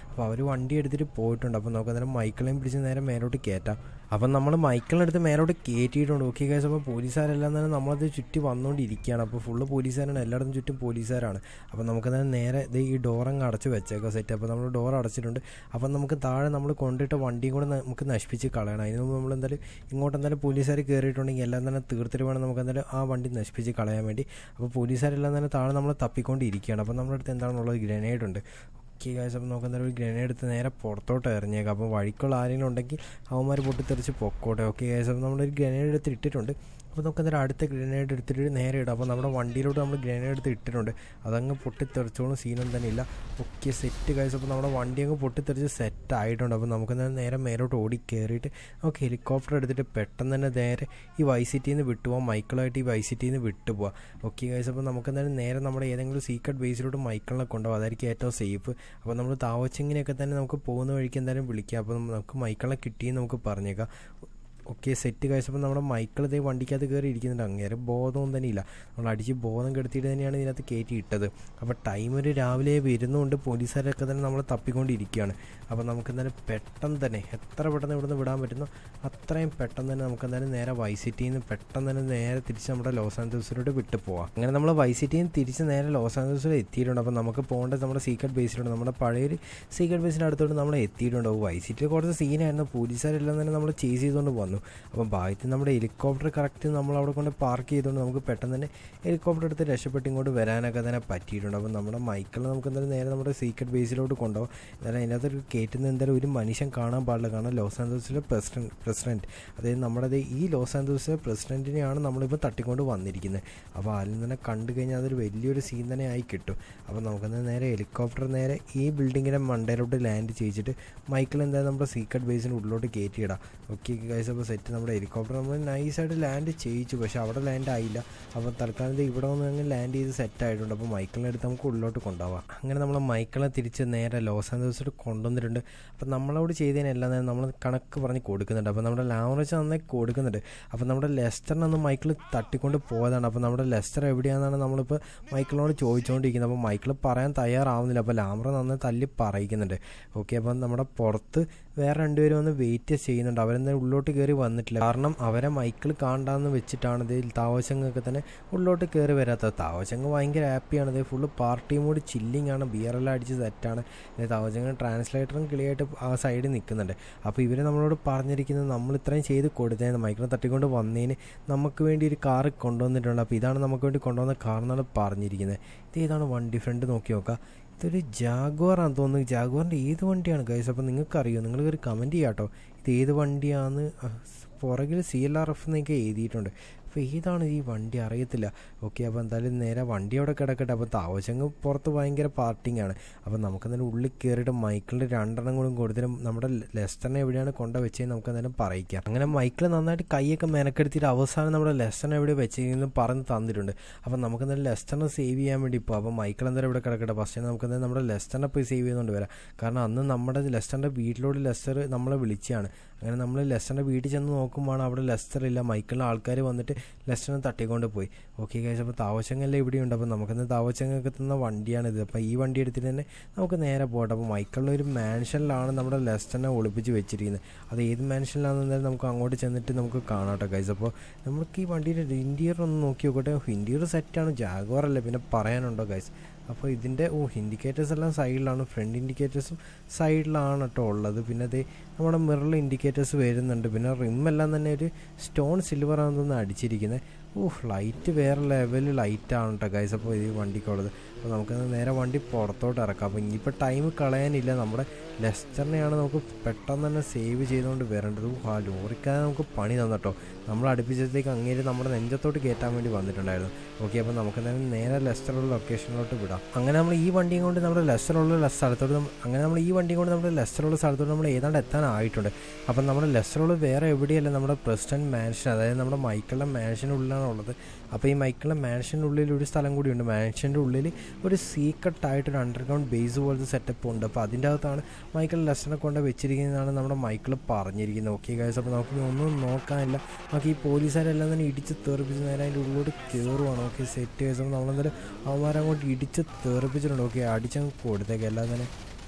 അപ്പോൾ അവർ വണ്ടി എടുത്തിട്ട് പോയിട്ടുണ്ട് അപ്പോൾ നമുക്ക് അന്നേരം മൈക്കിളെയും പിടിച്ച് നേരെ മേലോട്ട് കയറ്റാം അപ്പം നമ്മൾ മൈക്കിളിനെടുത്ത് മേലോട്ട് കയറ്റിയിട്ടുണ്ട് ഓക്കെ ഗൈസ് അപ്പോൾ പോലീസുകാരെല്ലാം തന്നെ നമ്മളത് ചുറ്റി വന്നുകൊണ്ടിരിക്കുകയാണ് അപ്പോൾ ഫുള്ള് പോലീസുകാരാണ് എല്ലായിടത്തും ചുറ്റും പോലീസുകാരാണ് അപ്പോൾ നമുക്ക് തന്നെ നേരെ ഇത് ഈ ഡോറങ്ങ് അടച്ച് വെച്ചേക്കാം സെറ്റ് അപ്പോൾ നമ്മൾ ഡോർ അടച്ചിട്ടുണ്ട് അപ്പം നമുക്ക് താഴെ നമ്മൾ കൊണ്ടിട്ട വണ്ടിയും കൂടെ നമുക്ക് നശിപ്പിച്ച് കളയണം അതിന് മുമ്പ് നമ്മൾ എന്തായാലും ഇങ്ങോട്ട് എന്തായാലും പോലീസുകാർ കയറിയിട്ടുണ്ടെങ്കിൽ എല്ലാം തന്നെ തീർത്തിട്ട് വേണം നമുക്ക് എന്തായാലും ആ വണ്ടി നശിപ്പിച്ച് കളയാൻ വേണ്ടി അപ്പോൾ പോലീസുകാരെല്ലാം തന്നെ താഴെ നമ്മൾ തപ്പിക്കൊണ്ടിരിക്കുകയാണ് അപ്പോൾ നമ്മുടെ അടുത്ത് എന്താണെന്നുള്ളത് ഗ്രനേഡ് ഉണ്ട് ഓക്കെ ഗായ്സ് അപ്പോൾ നമുക്ക് എന്തായാലും ഒരു ഗ്രനേഡ് എടുത്ത് നേരെ പുറത്തോട്ട് എറിഞ്ഞേക്കാം അപ്പോൾ വഴിക്കുള്ള ആരെങ്കിലും ഉണ്ടെങ്കിൽ അവന്മാർ പൊട്ടിത്തെറിച്ച് പൊക്കോട്ടെ ഓക്കെ ഗായ്സ് അപ്പോൾ നമ്മളൊരു ഗ്രനേഡ് എടുത്ത് ഇട്ടിട്ടുണ്ട് അപ്പോൾ നമുക്ക് എന്തായാലും അടുത്ത ഗ്രനേഡ് എടുത്തിട്ട് നേരെ ഇടാം അപ്പോൾ നമ്മുടെ വണ്ടിയിലോട്ട് നമ്മൾ ഗ്രനേഡ് എടുത്ത് ഇട്ടിട്ടുണ്ട് അതങ്ങ് പൊട്ടിത്തെറിച്ചോളും സീനൊന്നും തന്നെ ഇല്ല ഓക്കെ സെറ്റ് ഗൈസ് അപ്പോൾ നമ്മുടെ വണ്ടി അങ്ങ് പൊട്ടിത്തെറിച്ച് സെറ്റ് ആയിട്ടുണ്ട് അപ്പോൾ നമുക്ക് എന്തായാലും നേരെ മേലോട്ട് ഓടി കയറിയിട്ട് നമുക്ക് ഹെലികോപ്റ്റർ എടുത്തിട്ട് പെട്ടെന്ന് തന്നെ നേരെ ഈ വൈ സിറ്റിയിൽ നിന്ന് വിട്ടുപോകാം മൈക്കിളായിട്ട് ഈ വൈ സിറ്റിയിൽ നിന്ന് വിട്ടുപോകാം ഓക്കെ ഗൈസ് അപ്പോൾ നമുക്ക് എന്തായാലും നേരെ നമ്മുടെ ഏതെങ്കിലും സീക്രട്ട് ബേസിലോട്ട് മൈക്കിളിനെ കൊണ്ടുപോകാം അതായിരിക്കും ഏറ്റവും സേഫ് അപ്പോൾ നമ്മൾ താവച്ചിങ്ങിനെയൊക്കെ തന്നെ നമുക്ക് പോകുന്ന വഴിക്ക് എന്തായാലും വിളിക്കാം അപ്പോൾ നമുക്ക് മൈക്കിളിനെ കിട്ടിയെന്ന് നമുക്ക് പറഞ്ഞേക്കാം ഓക്കെ സെറ്റ് കഴിച്ചപ്പോൾ നമ്മുടെ മൈക്കിൾ ഇതേ വണ്ടിക്കകത്ത് കയറി ഇരിക്കുന്നുണ്ട് അങ്ങേരെ ബോധമൊന്നും തന്നെ ഇല്ല നമ്മൾ അടിച്ച് ബോധം കെടുത്തിയിട്ട് തന്നെയാണ് ഇതിനകത്ത് കയറ്റി ഇട്ടത് അപ്പോൾ ടൈം ഒരു രാവിലെ വരുന്നുണ്ട് പോലീസുകാരൊക്കെ തന്നെ നമ്മളെ തപ്പിക്കൊണ്ടിരിക്കുകയാണ് അപ്പോൾ നമുക്ക് എന്തായാലും പെട്ടെന്ന് തന്നെ എത്ര പെട്ടെന്ന് ഇവിടുന്ന് വിടാൻ പറ്റുന്നോ അത്രയും പെട്ടെന്ന് തന്നെ നമുക്ക് എന്തായാലും നേരെ വൈ സിറ്റിയിൽ നിന്ന് പെട്ടെന്ന് തന്നെ നേരെ തിരിച്ച് നമ്മുടെ ലോസ് ആഞ്ചൽസിലോട്ട് വിട്ടു പോവാം അങ്ങനെ നമ്മൾ വൈ സിറ്റിയിൽ നിന്ന് തിരിച്ച് നേരെ ലോസ് ആഞ്ചൽസിൽ എത്തിയിട്ടുണ്ട് അപ്പോൾ നമുക്ക് പോകേണ്ടത് നമ്മുടെ സീക്രട്ട് ബേസിലുണ്ട് നമ്മുടെ പഴയൊരു സീക്രട്ട് ബേസിൻ്റെ അടുത്തോട്ട് നമ്മൾ എത്തിയിട്ടുണ്ട് വൈ സിറ്റിയിൽ കുറച്ച് സീനായിരുന്നു പോലീസുകാരെല്ലാം തന്നെ നമ്മൾ ചേസ് ചെയ്തുകൊണ്ട് വന്നു അപ്പം ഭാഗ്യത്തിൽ നമ്മുടെ ഹെലികോപ്റ്റർ കറക്റ്റ് നമ്മൾ അവിടെ കൊണ്ട് പാർക്ക് ചെയ്തുകൊണ്ട് നമുക്ക് പെട്ടെന്ന് തന്നെ ഹെലികോപ്റ്റർ എടുത്ത് രക്ഷപ്പെട്ട് ഇങ്ങോട്ട് വരാനൊക്കെ തന്നെ പറ്റിയിട്ടുണ്ട് അപ്പം നമ്മുടെ മൈക്കിൾ നമുക്ക് എന്തായാലും നേരെ നമ്മുടെ സീക്രട്ട് ബേസിലോട്ട് കൊണ്ടുപോകും എന്നാലും അതിനകത്ത് കയറ്റുന്ന എന്തായാലും ഒരു മനുഷ്യൻ കാണാൻ പാടില്ല കാരണം ലോസ് ആൻഡോസിലെ പ്രസിഡന്റ് പ്രസിഡന്റ് അതായത് നമ്മുടെ ഈ ലോസ് ആൻഡോസിലെ പ്രസിഡന്റിനെയാണ് നമ്മളിപ്പോൾ തട്ടിക്കൊണ്ട് വന്നിരിക്കുന്നത് അപ്പോൾ അതിൽ തന്നെ കണ്ടു കഴിഞ്ഞാൽ അതൊരു വലിയൊരു സീൻ തന്നെ ആയി കിട്ടും അപ്പോൾ നമുക്കെന്നാൽ നേരെ ഹെലികോപ്റ്റർ നേരെ ഈ ബിൽഡിങ്ങിൻ്റെ മണ്ടയിലോട്ട് ലാൻഡ് ചെയ്യിച്ചിട്ട് മൈക്കിൾ എന്തായാലും നമ്മുടെ സീക്രട്ട് ബേസിന് ഉള്ളിലോട്ട് കയറ്റിയിടാം ഓക്കെ ഗൈസ് അപ്പോൾ സെറ്റ് നമ്മുടെ ഹെലികോപ്റ്റർ നമ്മൾ നൈസായിട്ട് ലാൻഡ് ചെയ്യിച്ചു പക്ഷേ അവിടെ ലാൻഡ് ആയില്ല അപ്പോൾ തൽക്കാലം ദേ ഇവിടെ വന്ന് അങ്ങ് ലാൻഡ് ചെയ്ത് സെറ്റ് ആയിട്ടുണ്ട് അപ്പോൾ മൈക്കിളിനെ എടുത്ത് നമുക്ക് ഉള്ളിലോട്ട് കൊണ്ടുപോകാം അങ്ങനെ നമ്മൾ മൈക്കിളെ തിരിച്ച് നേരെ ലോസ് ആൻഡോസിലോട്ട് കൊണ്ടുവന്നിട്ടുണ്ട് അപ്പോൾ നമ്മളോട് ചെയ്തതിനെല്ലാം തന്നെ നമ്മൾ കണക്ക് പറഞ്ഞ് കൊടുക്കുന്നുണ്ട് അപ്പോൾ നമ്മുടെ ലാവറേജ് നന്നായി കൊടുക്കുന്നുണ്ട് അപ്പോൾ നമ്മുടെ ലെസ്റ്ററിനൊന്ന് മൈക്കിൾ തട്ടിക്കൊണ്ട് പോയതാണ് അപ്പോൾ നമ്മുടെ ലെസ്റ്റർ എവിടെയാണെന്നാണ് നമ്മളിപ്പോൾ മൈക്കിളിനോട് ചോദിച്ചുകൊണ്ടിരിക്കുന്നത് അപ്പോൾ മൈക്കിൾ പറയാൻ തയ്യാറാവുന്നില്ല അപ്പോൾ ലാമറ നന്നായി തല്ലി പറയിക്കുന്നുണ്ട് ഓക്കെ അപ്പം നമ്മുടെ പുറത്ത് വേറെ രണ്ടുപേരും വന്ന് വെയിറ്റ് ചെയ്യുന്നുണ്ട് അവരെന്തായാലും ഉള്ളോട്ട് കയറി വന്നിട്ടില്ല കാരണം അവരെ മൈക്കിൾ കാണാന്ന് വെച്ചിട്ടാണ് ഇത് താവശങ്ങൊക്കെ തന്നെ ഉള്ളോട്ട് കയറി വരാത്തത് താവശങ്ങ് ഭയങ്കര ഹാപ്പിയാണ് ഇത് ഫുള്ള് പാർട്ടി മൂഡ് ചില്ലിങ് ആണ് ബിയറെല്ലാം അടിച്ച് സെറ്റാണ് ഇത് താവശങ്ങ് ട്രാൻസ്ലേറ്ററും കിളിയായിട്ട് ആ സൈഡിൽ നിൽക്കുന്നുണ്ട് അപ്പോൾ ഇവർ നമ്മളോട് പറഞ്ഞിരിക്കുന്നത് നമ്മൾ ഇത്രയും ചെയ്ത് കൊടുത്തതിന് മൈക്കിളിനെ തട്ടിക്കൊണ്ട് വന്നതിന് നമുക്ക് വേണ്ടി ഒരു കാറ് കൊണ്ടുവന്നിട്ടുണ്ട് അപ്പോൾ ഇതാണ് നമുക്ക് വേണ്ടി കൊണ്ടുവന്ന കാർ എന്നാണ് പറഞ്ഞിരിക്കുന്നത് ഇത് ഏതാണ് വണ്ടി ഫ്രണ്ട് നോക്കി നോക്കാം ഇതൊരു ജാഗ്വാറാന്ന് തോന്നുന്നു ജാഗ്വാറിൻ്റെ ഏത് വണ്ടിയാണ് ഗൈസ് അപ്പോൾ നിങ്ങൾക്ക് അറിയോ നിങ്ങൾ ഒരു കമൻറ്റ് ചെയ്യാം കേട്ടോ ഇത് ഏത് വണ്ടിയാന്ന് പുറകിൽ സി എൽ ആർ എഫ് എന്നൊക്കെ എഴുതിയിട്ടുണ്ട് അപ്പോൾ ഏതാണ് ഈ വണ്ടി അറിയത്തില്ല ഓക്കെ അപ്പോൾ എന്തായാലും നേരെ വണ്ടി അവിടെ കിടക്കട്ടെ അപ്പോൾ താവശങ്ങ് പുറത്ത് ഭയങ്കര പാർട്ടിങ് ആണ് അപ്പോൾ നമുക്ക് എന്തായാലും ഉള്ളിൽ കയറിയിട്ട് മൈക്കിളിൻ്റെ രണ്ടെണ്ണം കൂടി കൊടുത്തിട്ട് നമ്മുടെ ലെസ്റ്ററിനെ എവിടെയാണ് കൊണ്ട വെച്ചതെന്ന് നമുക്ക് എന്തായാലും പറയിക്കാം അങ്ങനെ മൈക്കിൾ നന്നായിട്ട് കൈയൊക്കെ മെനക്കെടുത്തിട്ട് അവസാനം നമ്മുടെ ലെസ്റ്ററിനെ എവിടെ വെച്ചതെന്ന് പറഞ്ഞ് തന്നിട്ടുണ്ട് അപ്പോൾ നമുക്ക് എന്തായാലും ലെസ്റ്ററിനെ സേവ് ചെയ്യാൻ വേണ്ടി ഇപ്പോൾ അപ്പോൾ മൈക്കിൾ എന്തായാലും ഇവിടെ കിടക്കട്ടെ ഫസ്റ്റ് നമുക്ക് എന്തായാലും നമ്മുടെ ലെസ്റ്ററിനെ പോയി സേവ് ചെയ്തുകൊണ്ട് വരാം കാരണം അന്ന് നമ്മുടെ ലെസ്റ്ററിൻ്റെ വീട്ടിലോട്ട് ലെസ്റ്റർ നമ്മളെ വിളിച്ചാണ് അങ്ങനെ നമ്മൾ ലെസ്റ്ററിൻ്റെ വീട്ടിൽ ചെന്ന് നോക്കുമ്പോൾ അവിടെ ലെസ്റ്റർ ഇല്ല മൈക്കിളിൻ്റെ ആൾക്കാർ വന്നിട്ട് ലെസ്റ്ററിനെ തട്ടിക്കൊണ്ട് പോയി ഓക്കെ കഴിച്ച് അപ്പോൾ താവച്ചങ്ങെല്ലാം ഇവിടെയുണ്ട് അപ്പോൾ നമുക്കിന്ന് താവച്ചങ്ങൊക്കെ എത്തുന്ന വണ്ടിയാണിത് അപ്പോൾ ഈ വണ്ടി എടുത്തിട്ട് തന്നെ നമുക്ക് നേരെ പോകട്ടെ അപ്പോൾ മൈക്കിളിൻ്റെ ഒരു മാൻഷനിലാണ് നമ്മുടെ ലെസ്റ്ററിനെ ഒളിപ്പിച്ച് വെച്ചിരിക്കുന്നത് അത് ഏത് മാൻഷനിലാണെന്നാലും നമുക്ക് അങ്ങോട്ട് ചെന്നിട്ട് നമുക്ക് കാണാം കേട്ടോ ഗൈസ് അപ്പോൾ നമുക്ക് ഈ വണ്ടിയുടെ ഇൻറ്റീരിയർ ഒന്ന് നോക്കി നോക്കട്ടെ ഇൻറ്റീരിയർ സെറ്റാണ് ജാഗ്വാർ അല്ലേ പിന്നെ പറയാനുണ്ടോ ഗൈസ് അപ്പോൾ ഇതിൻ്റെ ഓ ഇൻഡിക്കേറ്റേഴ്സ് എല്ലാം സൈഡിലാണ് ഫ്രണ്ട് ഇൻഡിക്കേറ്റേഴ്സും സൈഡിലാണ് കേട്ടോ ഉള്ളത് പിന്നെ അത് നമ്മുടെ മിററിൽ ഇൻഡിക്കേറ്റേഴ്സ് വരുന്നുണ്ട് പിന്നെ റിമ്മെല്ലാം തന്നെ ഒരു സ്റ്റോൺ സിൽവർ ആണെന്ന് അടിച്ചിരിക്കുന്നത് ഓ ലൈറ്റ് വേറെ ലെവൽ ലൈറ്റാണ് കേട്ടോ ഗൈസ് അപ്പോൾ ഈ വണ്ടിക്കുള്ളത് അപ്പോൾ നമുക്ക് നേരെ വണ്ടി പുറത്തോട്ട് ഇറക്കാം അപ്പോൾ ഇനിയിപ്പോൾ ടൈം കളയാനില്ല നമ്മുടെ ലെസ്റ്ററിനെയാണ് നമുക്ക് പെട്ടെന്ന് തന്നെ സേവ് ചെയ്തുകൊണ്ട് വരേണ്ടത് ആ ലോറിക്കാരെ നമുക്ക് പണി തന്നട്ടോ നമ്മൾ അടുപ്പിച്ചത്തേക്ക് അങ്ങേര് നമ്മുടെ നെഞ്ചത്തോട്ട് കയറ്റാൻ വേണ്ടി വന്നിട്ടുണ്ടായിരുന്നു ഓക്കെ അപ്പോൾ നമുക്ക് തന്നെ നേരെ ലെസ്റ്ററുള്ള ലൊക്കേഷനിലോട്ട് വിടാം അങ്ങനെ നമ്മൾ ഈ വണ്ടിയും കൊണ്ട് നമ്മുടെ ലെസ്റ്ററുള്ള സ്ഥലത്തോട്ട് അങ്ങനെ നമ്മൾ ഈ വണ്ടിയും കൊണ്ട് നമ്മുടെ ലെസ്റ്ററുള്ള സ്ഥലത്തോട്ട് നമ്മൾ ഏതാണ്ട് എത്താനായിട്ടുണ്ട് അപ്പം നമ്മുടെ ലെസ്റ്ററുള്ള വേറെ എവിടെയല്ല നമ്മുടെ പ്രസിഡന്റ് മാൻഷൻ അതായത് നമ്മുടെ മൈക്കിളിൻ്റെ മാൻഷനുള്ളിലാണ് ഉള്ളത് അപ്പോൾ ഈ മൈക്കിളിൻ്റെ മാൻഷൻ്റെ ഉള്ളിൽ ഒരു സ്ഥലം കൂടിയുണ്ട് മാൻഷൻ്റെ ഉള്ളിൽ ഒരു സീക്രട്ട് ആയിട്ട് ഒരു അണ്ടർഗ്രൗണ്ട് ബേസ് പോലത്തെ സെറ്റപ്പ് ഉണ്ട് അപ്പോൾ അതിൻ്റെ അകത്താണ് മൈക്കിൾ ലെസ്റ്ററിനെ കൊണ്ട് വെച്ചിരിക്കുന്നതാണ് നമ്മുടെ മൈക്കിൾ പറഞ്ഞിരിക്കുന്നത് ഓക്കെ ഗൈസ് അപ്പോൾ നമുക്ക് ഒന്നും നോക്കാനില്ല നമുക്ക് ഈ പോലീസുകാരെല്ലാം തന്നെ ഇടിച്ച് തെറിപ്പിച്ച് നേരെ അതിൻ്റെ ഉള്ളിലോട്ട് കയറുവാണ് ഓക്കെ സെറ്റ് കേസ് നമ്മളെന്തായാലും അവന്മാരങ്ങോട്ട് ഇടിച്ച് തെറിപ്പിച്ചിട്ടുണ്ട് ഓക്കെ അടിച്ചങ്ങ് കൊടുത്തേക്ക് എല്ലാം തന്നെ